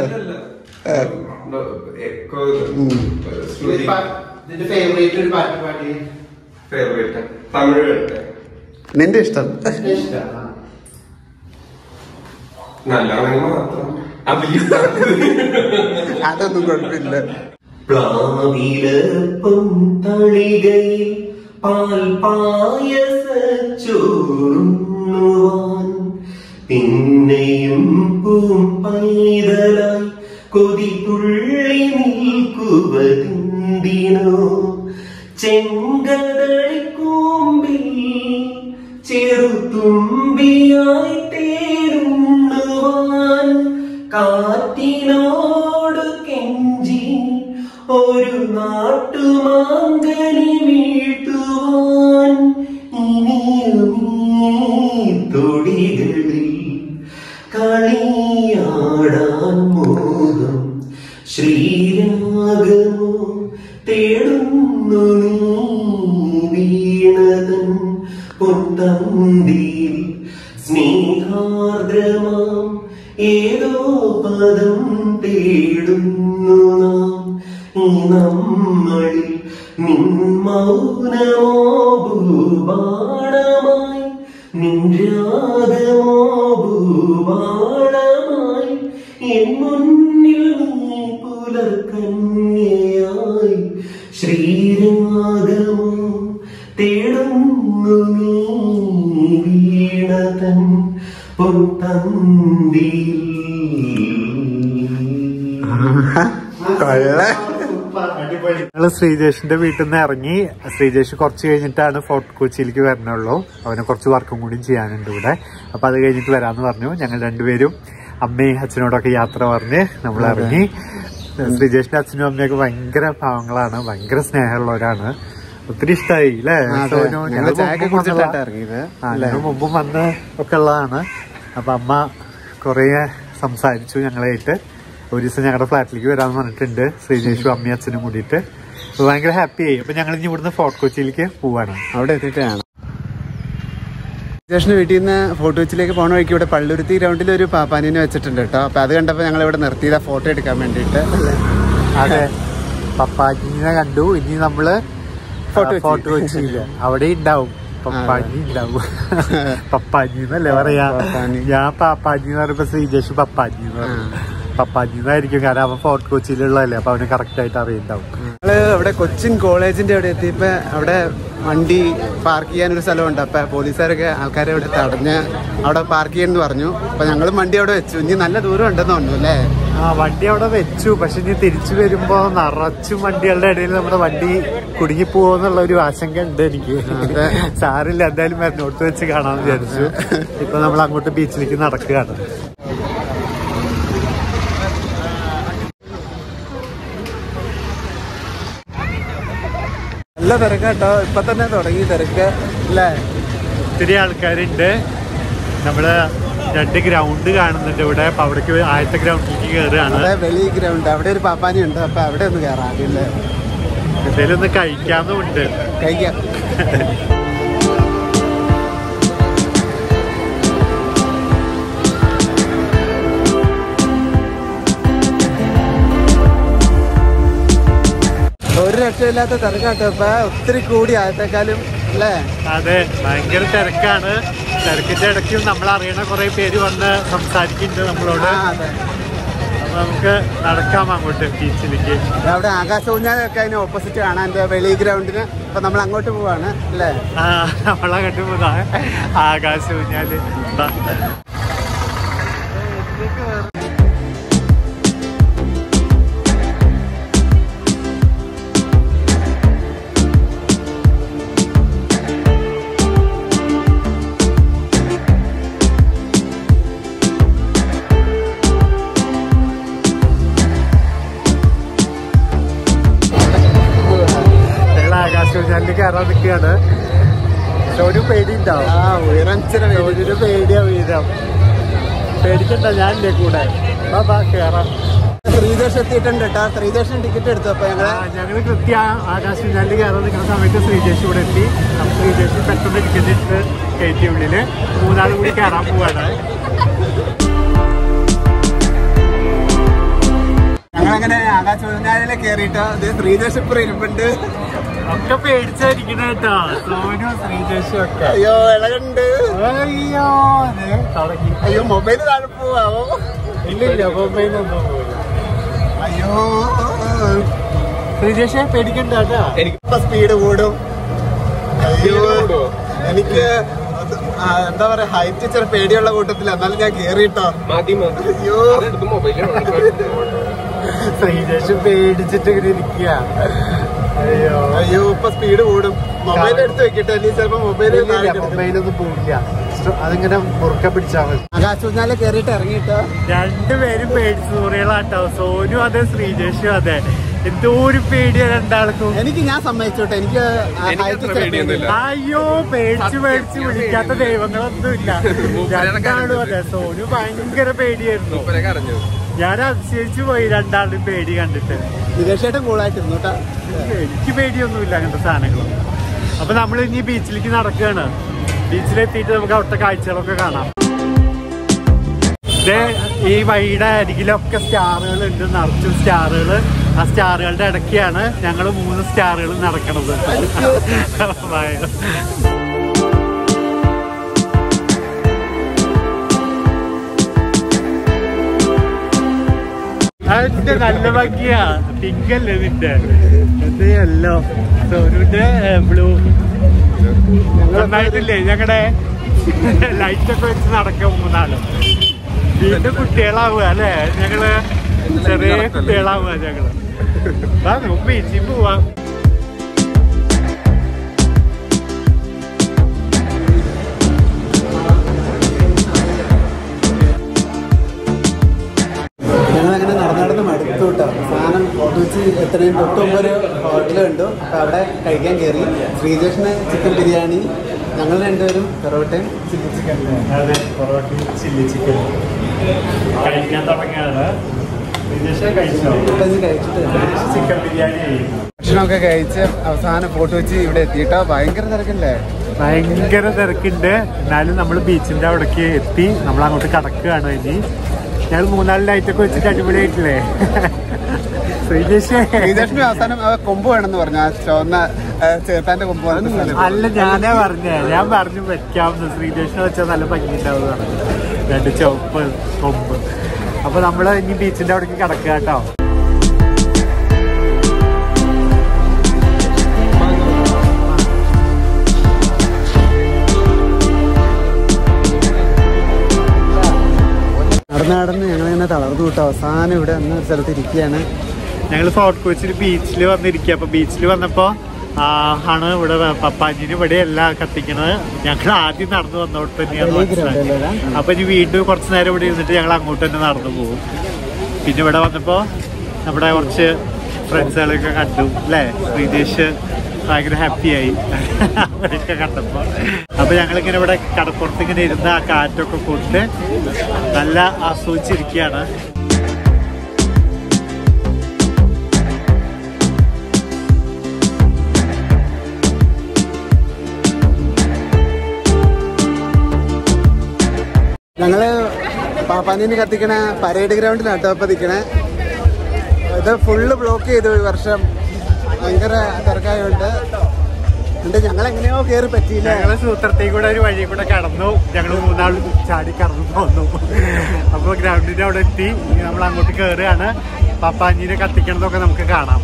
എക്കോ ഒരു പാ- നിന്റെ ഫേവറേറ്റ് ഒരു പാട്ട് പാടി ഫേവറേറ്റ് തമിഴ് കേട്ടെ നിന്റെ ഇഷ്ടം ഇഷ്ടമാണ് നല്ലതാണെങ്കിൽ മാത്രം അഭിനയിക്കാം അതൊന്നും കുഴപ്പമില്ല പ്ലാവിലപ്പം തളികയിൽ പാൽ പായസച്ചോറുണ്ണുവാൻ പിന്നെയും പൂം പൈതലായി കൊതി തുള്ളി നിൽക്കുവതിന്തിനോ ചെങ്കതളിക്കൂമ്പിൽ ചെറുതുമ്പിയായി തേരുണ്ണുവാൻ കാറ്റിനോട് കെഞ്ചി ഒരു നാട്ടുമാങ്കനി വീഴ്ത്തുവാൻ ഇനിയും ഈ തൊടികളിൽ കളിയാടാൻ മോഹം ശ്രീരാഗമോ തേടുന്നു നീ വീണതൻ പൊന്തന്തിയിൽ സ്നേഹാർദ്രമാം ഏതോ പദം തേടുന്നു നാം ഈ നമ്മളിൽ നിൻ മൗനമോ ഭൂപാടമായി നിൻ രാഗമോ ഭൂപാടമായി എൻ മുന്നിൽ നീ പുലർക്കന്യയായി ശ്രീരാഗമോ തേടുന്നു നീ വീണതൻ പൊന്തന്തിയിൽ കൊള്ള ഞങ്ങള് ശ്രീജേഷിന്റെ വീട്ടിൽ നിന്ന് ഇറങ്ങി ശ്രീജേഷ് കുറച്ച് കഴിഞ്ഞിട്ടാണ് ഫോർട്ട് കൊച്ചിയിലേക്ക് വരണുള്ളൂ അവന് കുറച്ച് വർക്കും കൂടി ചെയ്യാനുണ്ട് ഇവിടെ അപ്പൊ അത് കഴിഞ്ഞിട്ട് വരാന്ന് പറഞ്ഞു ഞങ്ങൾ രണ്ടുപേരും അമ്മയും അച്ഛനോടൊക്കെ യാത്ര പറഞ്ഞ് നമ്മൾ ഇറങ്ങി ശ്രീജേഷിന്റെ അച്ഛനും അമ്മയൊക്കെ ഭയങ്കര പാവങ്ങളാണ് ഭയങ്കര സ്നേഹമുള്ളവരാണ് ഒത്തിരി ഇഷ്ടമായി അല്ലേ അതെ. സോനു? ഞങ്ങള് ഞങ്ങള് ചായയൊക്കെ മുമ്പും കുടിച്ചിട്ടാ വന്നതാ. ഇറങ്ങിയത്. ആ, അല്ലേ? ഞങ്ങള് മുമ്പും വന്ന് ഒക്കെ ഉള്ളതാണ് അപ്പൊ അമ്മ കൊറേ സംസാരിച്ചു ഞങ്ങളായിട്ട് ഒരു ദിവസം ഞങ്ങളുടെ ഫ്ലാറ്റിലേക്ക് വരാന്ന് പറഞ്ഞിട്ടുണ്ട് ശ്രീജേഷും അമ്മയും അച്ഛനും കൂടിയിട്ട് അപ്പൊ ഭയങ്കര ഹാപ്പി ആയി അപ്പൊ ഞങ്ങൾ ഇനി ഇവിടുന്ന് ഫോർട്ട് കൊച്ചിയിലേക്ക് പോവാണ് അവിടെ എത്തിയിട്ടാണ് സ്റ്റേഷന് വീട്ടിൽ നിന്ന് ഫോട്ടോ വെച്ചിലേക്ക് പോണ വഴിക്ക് ഇവിടെ പള്ളുരുത്തി ഗ്രൗണ്ടിൽ ഒരു പാപ്പാനിനെ വെച്ചിട്ടുണ്ട് കേട്ടോ അപ്പൊ അത് കണ്ടപ്പോ ഞങ്ങൾ ഇവിടെ നിർത്തിയതാ ഫോട്ടോ എടുക്കാൻ വേണ്ടിയിട്ട് അതെ പപ്പാജിനെ കണ്ടു ഇനി നമ്മള് ഫോർട്ട് കൊച്ചി. ഫോർട്ട് കൊച്ചിയില് അവിടെ ഉണ്ടാവും പപ്പാജി ഉണ്ടാവും പപ്പാജി എന്നല്ലേ പറയാ പപ്പാനി. ഞാൻ പാപ്പാജി എന്ന് പറയുമ്പോ ശ്രീജേഷ് പപ്പാജി എന്ന് പറയും പപ്പാജി എന്നായിരിക്കും കാരണം അവൻ ഫോർട്ട് കൊച്ചിയിലുള്ളതല്ലേ അപ്പൊ അവന് കറക്റ്റ് ആയിട്ട് അറിയുണ്ടാവും ഞങ്ങള് അവിടെ കൊച്ചിൻ കോളേജിന്റെ അവിടെ എത്തിയപ്പോ അവിടെ വണ്ടി പാർക്ക് ചെയ്യാനൊരു സ്ഥലമുണ്ട് അപ്പൊ പോലീസുകാരൊക്കെ ആൾക്കാരെ അവിടെ തടഞ്ഞ് അവിടെ പാർക്ക് ചെയ്യാന്ന് പറഞ്ഞു അപ്പൊ ഞങ്ങളും വണ്ടി അവിടെ വെച്ചു ഇനി നല്ല ദൂരം ഉണ്ടെന്ന് തോന്നുന്നു അല്ലേ ആ വണ്ടി അവിടെ വെച്ചു പക്ഷെ ഇനി തിരിച്ചു വരുമ്പോ നിറച്ചും വണ്ടികളുടെ ഇടയിൽ നമ്മുടെ വണ്ടി കുടുങ്ങി പോവെന്നുള്ള ഒരു ആശങ്ക ഉണ്ട് എനിക്ക് അതെ. സാറില്ല എന്തായാലും മരുന്നോട്ട് വെച്ച് കാണാന്ന് വിചാരിച്ചു ഇപ്പൊ നമ്മൾ അങ്ങോട്ട് ബീച്ചിലേക്ക് നടക്കുകയാണ് നല്ല തിരക്കാട്ടോ ഇപ്പൊ തന്നെ തുടങ്ങി തിരക്ക് അല്ലേ ഒത്തിരി ആൾക്കാരുണ്ട് നമ്മള് രണ്ട് ഗ്രൗണ്ട് കാണുന്നുണ്ട് ഇവിടെ അപ്പൊ അവിടേക്ക് ആദ്യത്തെ ഗ്രൗണ്ടിലേക്ക് കയറുകയാണ് അവിടെ വെളി ഗ്രൗണ്ട് അവിടെ ഒരു പാപ്പാനി ഉണ്ട് അപ്പൊ അവിടെ ഒന്ന് കയറാം അതില്ലേ എന്തെങ്കിലും ഒന്ന് കഴിക്കാന്നുണ്ട് കഴിക്കാം ഒരു രക്ഷയില്ലാത്ത തിരക്കാട്ടോ ഇപ്പൊ ഒത്തിരി കൂടി ആദ്യത്തെക്കാളും അല്ലേ അതെ ഭയങ്കര തിരക്കാണ് തിരക്കിന്റെ ഇടയ്ക്കും നമ്മൾ അറിയണ കുറെ പേര് വന്ന് സംസാരിക്കുന്നുണ്ട് നമ്മളോട് ആ അതെ അപ്പൊ നമുക്ക് നടക്കാം അങ്ങോട്ട് ബീച്ചിലേക്ക് അവിടെ ആകാശ ഊഞ്ഞാലൊക്കെ അതിന് ഓപ്പോസിറ്റ് കാണാൻ എൻ്റെ വെളി ഗ്രൗണ്ടിന് അപ്പൊ നമ്മൾ അങ്ങോട്ട് പോവാണ് അല്ലേ ആ നമ്മളങ്ങോട്ട് പോകാ ആകാശ ഊഞ്ഞാല് ദാ. ഊഞ്ഞാലിൽ കയറാൻ നിൽക്കുകയാണ് ഒരു പേടിയുണ്ടാവും ആ ഉയരഞ്ചര ഒരു പേടിയാ വീതം പേടിക്കണ്ട ഞാനില്ലേ കൂടെ ബാ ബാ കേറാം ശ്രീദേശ് എത്തിയിട്ടുണ്ട് കേട്ടോ ശ്രീദേശിന് ടിക്കറ്റ് എടുത്തു അപ്പൊ ഞങ്ങള് ഞങ്ങൾ കൃത്യ ആകാശ് ഊഞ്ഞാലിൽ കയറാൻ നിൽക്കുന്ന സമയത്ത് ശ്രീജേഷ് ഇവിടെ എത്തി നമുക്ക് ശ്രീജേഷ് പെട്ടെന്ന് ടിക്കറ്റ് ഇട്ട് കയറ്റി ഉള്ളില് മൂന്നാളും കൂടി കയറാൻ പോവാണ് ഞങ്ങളങ്ങനെ ആകാശ ഊഞ്ഞാലിലെ കേറിയിട്ട് ഇത് ശ്രീദേശ് ഇപ്പൊ ഇരിപ്പുണ്ട് ഒക്കെ പേടിച്ചായിരിക്കണ കേട്ടോ സോനു ശ്രീജേഷും ഒക്കെ അയ്യോ ഇളകുണ്ട് അയ്യോ ദേ തുടങ്ങി അയ്യോ മൊബൈൽ താഴെ പോവാവോ ഇല്ല ഇല്ല ബൊമ്മയിലൊന്നും പോകില്ല അയ്യോ ശ്രീജേഷെ പേടിക്കണ്ട കേട്ടോ എനിക്കിപ്പോ സ്പീഡ് കൂടും അയ്യോ എനിക്ക് അത് ആ, എന്താ പറയാ ഹൈറ്റ് ഇച്ചിരി പേടിയുള്ള കൂട്ടത്തില്ല എന്നാലും ഞാൻ കേറിട്ടോ മതി മതി അയ്യോ അതെടുത്ത് മൊബൈലിൽ ശ്രീജേഷ് പേടിച്ചിട്ട് ഇങ്ങനെ ഇരിക്കുക അയ്യോ അയ്യോ ഇപ്പൊ സ്പീഡ് കൂടും മൊബൈൽ എടുത്ത് വെക്കട്ടെ അല്ലെങ്കിൽ ചിലപ്പോ മൊബൈൽ മൊബൈലൊന്നും പോകില്ല അതിങ്ങനെ മുറുക്ക പിടിച്ചാൽ മതി ആകാശൂഞ്ഞാല് കേറിയിട്ട് ഇറങ്ങിട്ടോ രണ്ടുപേരും പേടിച്ചു സൂറികളാട്ടോ സോനു അതെ ശ്രീജേഷും അതെ എന്തോ ഒരു പേടിയാ രണ്ടാൾക്കും എനിക്ക് ഞാൻ സമ്മതിച്ചോട്ടെ എനിക്ക് ആ എനിക്ക് height അത്ര ഇച്ചിരി പേടിയൊന്നുമില്ല. അയ്യോ പേടിച്ച് പേടിച്ച് വിളിക്കാത്ത ദൈവങ്ങളൊന്നുമില്ല രണ്ടാളും അതെ സോനു ഭയങ്കര പേടിയായിരുന്നു മൂപ്പരൊക്കെ അറിഞ്ഞു ഞാൻ അതിശയിച്ചു പോയി രണ്ടാളും പേടി കണ്ടിട്ട് വിദേശമായിട്ട് കൂളായിട്ടിരുന്നു കേട്ടോ എനിക്ക് പേടിയൊന്നുമില്ല അങ്ങനത്തെ സാധനങ്ങളൊന്നും അപ്പൊ നമ്മൾ ഇനി ബീച്ചിലേക്ക് നടക്കുകയാണ് ബീച്ചിലെത്തിയിട്ട് നമുക്ക് അവിടുത്തെ കാഴ്ചകളൊക്കെ കാണാം ദേ ഈ വഴിയുടെ അരികിലൊക്കെ സ്റ്റാറുകൾ ഉണ്ട് നിറച്ചും സ്റ്റാറുകൾ ആ സ്റ്റാറുകളുടെ ഇടയ്ക്കാണ് ഞങ്ങൾ മൂന്ന് സ്റ്റാറുകൾ നടക്കണത് ഭയ- അതിന്റെ നല്ല ഭംഗിയാ പിങ്കല്ലേ നിന്റെ ഇത് യെല്ലോ സോനുന്റെ ബ്ലൂ നന്നായിട്ടില്ലേ ഞങ്ങളുടെ ലൈറ്റ് ഒക്കെ വെച്ച് നടക്കും മൂന്നാളും വീണ്ടും കുട്ടികളാവുക അല്ലേ ഞങ്ങള് ചെറിയ കുട്ടികളാവുക ഞങ്ങള് വാ നമുക്ക് ബീച്ചിൽ പോവാം ഞങ്ങളങ്ങനെ നടന്ന് നടന്ന് മടുത്തു കേട്ടോ സാധനം കൊച്ചി എത്രയും തൊട്ട് മുമ്പ് ഒരു ഹോട്ടൽ കണ്ടു അപ്പൊ അവിടെ കഴിക്കാൻ കയറി ശ്രീജേഷിന് ചിക്കൻ ബിരിയാണി ഞങ്ങൾ രണ്ടുപേരും പൊറോട്ടയും ചില്ലി ചിക്കൻ അതെ പൊറോട്ടയും ചില്ലി ചിക്കൻ കഴിക്കാൻ തുടങ്ങിയാണ് വിദേശം കഴിച്ചോ ഇപ്പൊ ഇനി കഴിച്ചിട്ട് ചിക്കൻ ബിരിയാണി ഭക്ഷണമൊക്കെ കഴിച്ച് അവസാനം ഫോട്ടോ വെച്ച് ഇവിടെ എത്തിയിട്ടോ ഭയങ്കര തിരക്കല്ലേ ഭയങ്കര തിരക്കുണ്ട് എന്നാലും നമ്മൾ ബീച്ചിന്റെ അവിടേക്ക് എത്തി നമ്മൾ അങ്ങോട്ട് കടക്കുകയാണ് ഇനി ഞങ്ങൾ മൂന്നാല് ലൈറ്റൊക്കെ വെച്ചിട്ട് അടിപൊളിയായിട്ടില്ലേ ശ്രീജേഷേ ശ്രീജേഷിന് അവസാനം ആ കൊമ്പ് വേണമെന്ന് പറഞ്ഞു ആ ചുവന്ന ആ, ചേർത്താന്റെ കൊമ്പ് വേണമെന്ന് അല്ല ഞാനേ പറഞ്ഞേ ഞാൻ പറഞ്ഞു വെക്കാമെന്ന് ശ്രീജേഷിനെ വെച്ചാൽ നല്ല ഭംഗിയുണ്ടാവും പറഞ്ഞു രണ്ട് ചുവപ്പ് കൊമ്പ് അപ്പൊ നമ്മള് ഇനി ബീച്ചിന്റെ അവിടേക്ക് കിടക്കുക കേട്ടോ നടന്ന് നടന്ന് ഞങ്ങളിങ്ങനെ തളർന്നു വിട്ടു അവസാനം ഇവിടെ എന്ന ഒരു സ്ഥലത്ത് ഇരിക്കുകയാണ് ഞങ്ങൾ ഫോർട്ട് കൊച്ചിയിൽ ബീച്ചിൽ വന്നിരിക്കുക അപ്പൊ ബീച്ചിൽ വന്നപ്പോ ആ, ആണ് ഇവിടെ പപ്പാഞ്ചിന് ഇവിടെ അല്ല കത്തിക്കണത് ഞങ്ങൾ ആദ്യം നടന്നു വന്നോട്ട് തന്നെയാണ് മനസ്സിലായത് അപ്പൊ ഇനി വീണ്ടും കുറച്ച് നേരം ഇവിടെ ഇരുന്നിട്ട് ഞങ്ങൾ അങ്ങോട്ട് തന്നെ നടന്നു പോകും പിന്നെ ഇവിടെ വന്നപ്പോ നമ്മുടെ കുറച്ച് ഫ്രണ്ട്സുകളൊക്കെ കണ്ടു അല്ലേ ശ്രീദേശ് ഭയങ്കര ഹാപ്പിയായി അവരൊക്കെ കണ്ടപ്പോ അപ്പൊ ഞങ്ങളിങ്ങനെ ഇവിടെ കടപ്പുറത്ത് ഇങ്ങനെ ഇരുന്ന് ആ കാറ്റൊക്കെ കൊണ്ട് നല്ല ആസ്വദിച്ചിരിക്കുകയാണ് ഞങ്ങള് പാപ്പാനിന് കത്തിക്കണ പരേഡ് ഗ്രൗണ്ടിലാട്ടോ ഇപ്പൊ നിക്കണേ ഇത് ഫുള്ള് ബ്ലോക്ക് ചെയ്തു ഈ വർഷം ഭയങ്കര തിരക്കായോണ്ട് എന്നിട്ട് ഞങ്ങൾ എങ്ങനെയോ കയറി പറ്റിയില്ല ഞങ്ങള് സൂത്രത്തിൽ കൂടെ ഒരു വഴി കൂടെ കടന്നു ഞങ്ങൾ മൂന്നാൾ ചാടി കടന്നു പോന്നു അപ്പൊ ഗ്രൗണ്ടിന്റെ അവിടെ എത്തി ഇനി നമ്മൾ അങ്ങോട്ട് കയറുകയാണ് പപ്പാഞ്ഞിനെ കത്തിക്കണതൊക്കെ നമുക്ക് കാണാം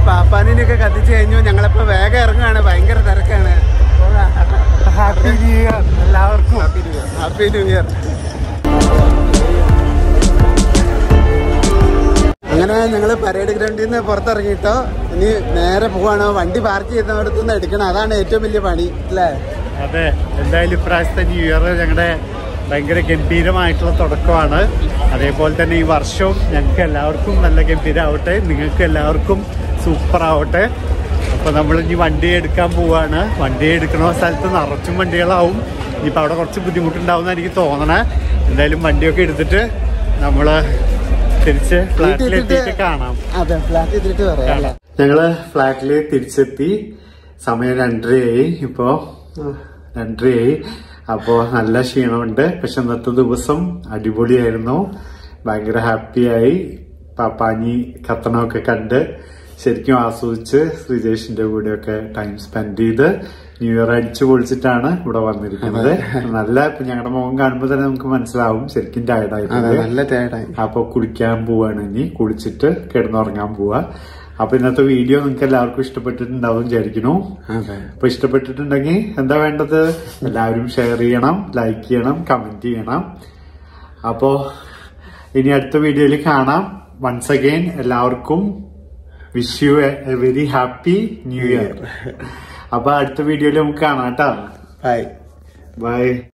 പാപ്പാനിനൊക്കെ കത്തിച്ചു കഴിഞ്ഞു ഞങ്ങളിപ്പോ വേഗം ഇറങ്ങുകയാണ് ഭയങ്കര തിരക്കാണ് ഹാപ്പി ന്യൂ ഇയർ എല്ലാവർക്കും ഹാപ്പി ന്യൂ ഇയർ അങ്ങനെ ഞങ്ങൾ പരേഡ് ഗ്രൗണ്ടിൽ നിന്ന് പുറത്തിറങ്ങിയിട്ടോ ഇനി നേരെ പോവാണ് വണ്ടി പാർക്ക് ചെയ്യുന്നിടത്തു നിന്ന് എടുക്കണം അതാണ് ഏറ്റവും വലിയ പണി അല്ലേ അതെ എന്തായാലും ഇപ്രാവശ്യത്തെ ന്യൂ ഇയർ ഞങ്ങളുടെ ഭയങ്കര ഗംഭീരമായിട്ടുള്ള തുടക്കമാണ് അതേപോലെ തന്നെ ഈ വർഷവും ഞങ്ങൾക്ക് എല്ലാവർക്കും നല്ല ഗംഭീരമാവട്ടെ നിങ്ങൾക്ക് എല്ലാവർക്കും സൂപ്പർ ആവട്ടെ അപ്പൊ നമ്മൾ ഇനി വണ്ടി എടുക്കാൻ പോവാണ് വണ്ടി എടുക്കണ സ്ഥലത്ത് നിറച്ചും വണ്ടികളാവും ഇനിയിപ്പോൾ അവിടെ കുറച്ച് ബുദ്ധിമുട്ടുണ്ടാവും എനിക്ക് തോന്നണേ എന്തായാലും വണ്ടിയൊക്കെ എടുത്തിട്ട് നമ്മള് തിരിച്ച് ഫ്ലാറ്റിലെത്തിയിട്ട് കാണാം അതെ ഫ്ലാറ്റ് ചെയ്തിട്ട് പറയാം അല്ലേ ഞങ്ങള് ഫ്ലാറ്റില് തിരിച്ചെത്തി സമയം രണ്ടരയായി ഇപ്പോ രണ്ടരയായി അപ്പോ നല്ല ക്ഷീണമുണ്ട് പക്ഷെ ഇന്നത്തെ ദിവസം അടിപൊളിയായിരുന്നു ഭയങ്കര ഹാപ്പിയായി പാപ്പാഞ്ഞി കത്തണമൊക്കെ കണ്ട് ശരിക്കും ആസ്വദിച്ച് ശ്രീജേഷിന്റെ കൂടെയൊക്കെ ടൈം സ്പെൻഡ് ചെയ്ത് ന്യൂ ഇയർ അടിച്ചു പൊളിച്ചിട്ടാണ് ഇവിടെ വന്നിരിക്കുന്നത് നല്ല ഇപ്പൊ ഞങ്ങളുടെ മുഖം കാണുമ്പോൾ തന്നെ നമുക്ക് മനസ്സിലാവും ശരിക്കും അതെ ടയർഡായിട്ടുണ്ട് നല്ല ടയർഡായി അപ്പൊ കുളിക്കാൻ പോവാണ് ഇനി കുളിച്ചിട്ട് കിടന്നുറങ്ങാൻ പോവാ അപ്പൊ ഇന്നത്തെ വീഡിയോ നിങ്ങൾക്ക് എല്ലാവർക്കും ഇഷ്ടപ്പെട്ടിട്ടുണ്ടാവും വിചാരിക്കുന്നു അതെ അപ്പൊ ഇഷ്ടപ്പെട്ടിട്ടുണ്ടെങ്കിൽ എന്താ വേണ്ടത് എല്ലാവരും ഷെയർ ചെയ്യണം ലൈക്ക് ചെയ്യണം കമന്റ് ചെയ്യണം അപ്പോ ഇനി അടുത്ത വീഡിയോയിൽ കാണാം വൺസ് അഗൈൻ എല്ലാവർക്കും wish you a very happy new year അപ്പൊ അടുത്ത വീഡിയോയിൽ നമുക്ക് കാണാം കേട്ടോ ബൈ ബൈ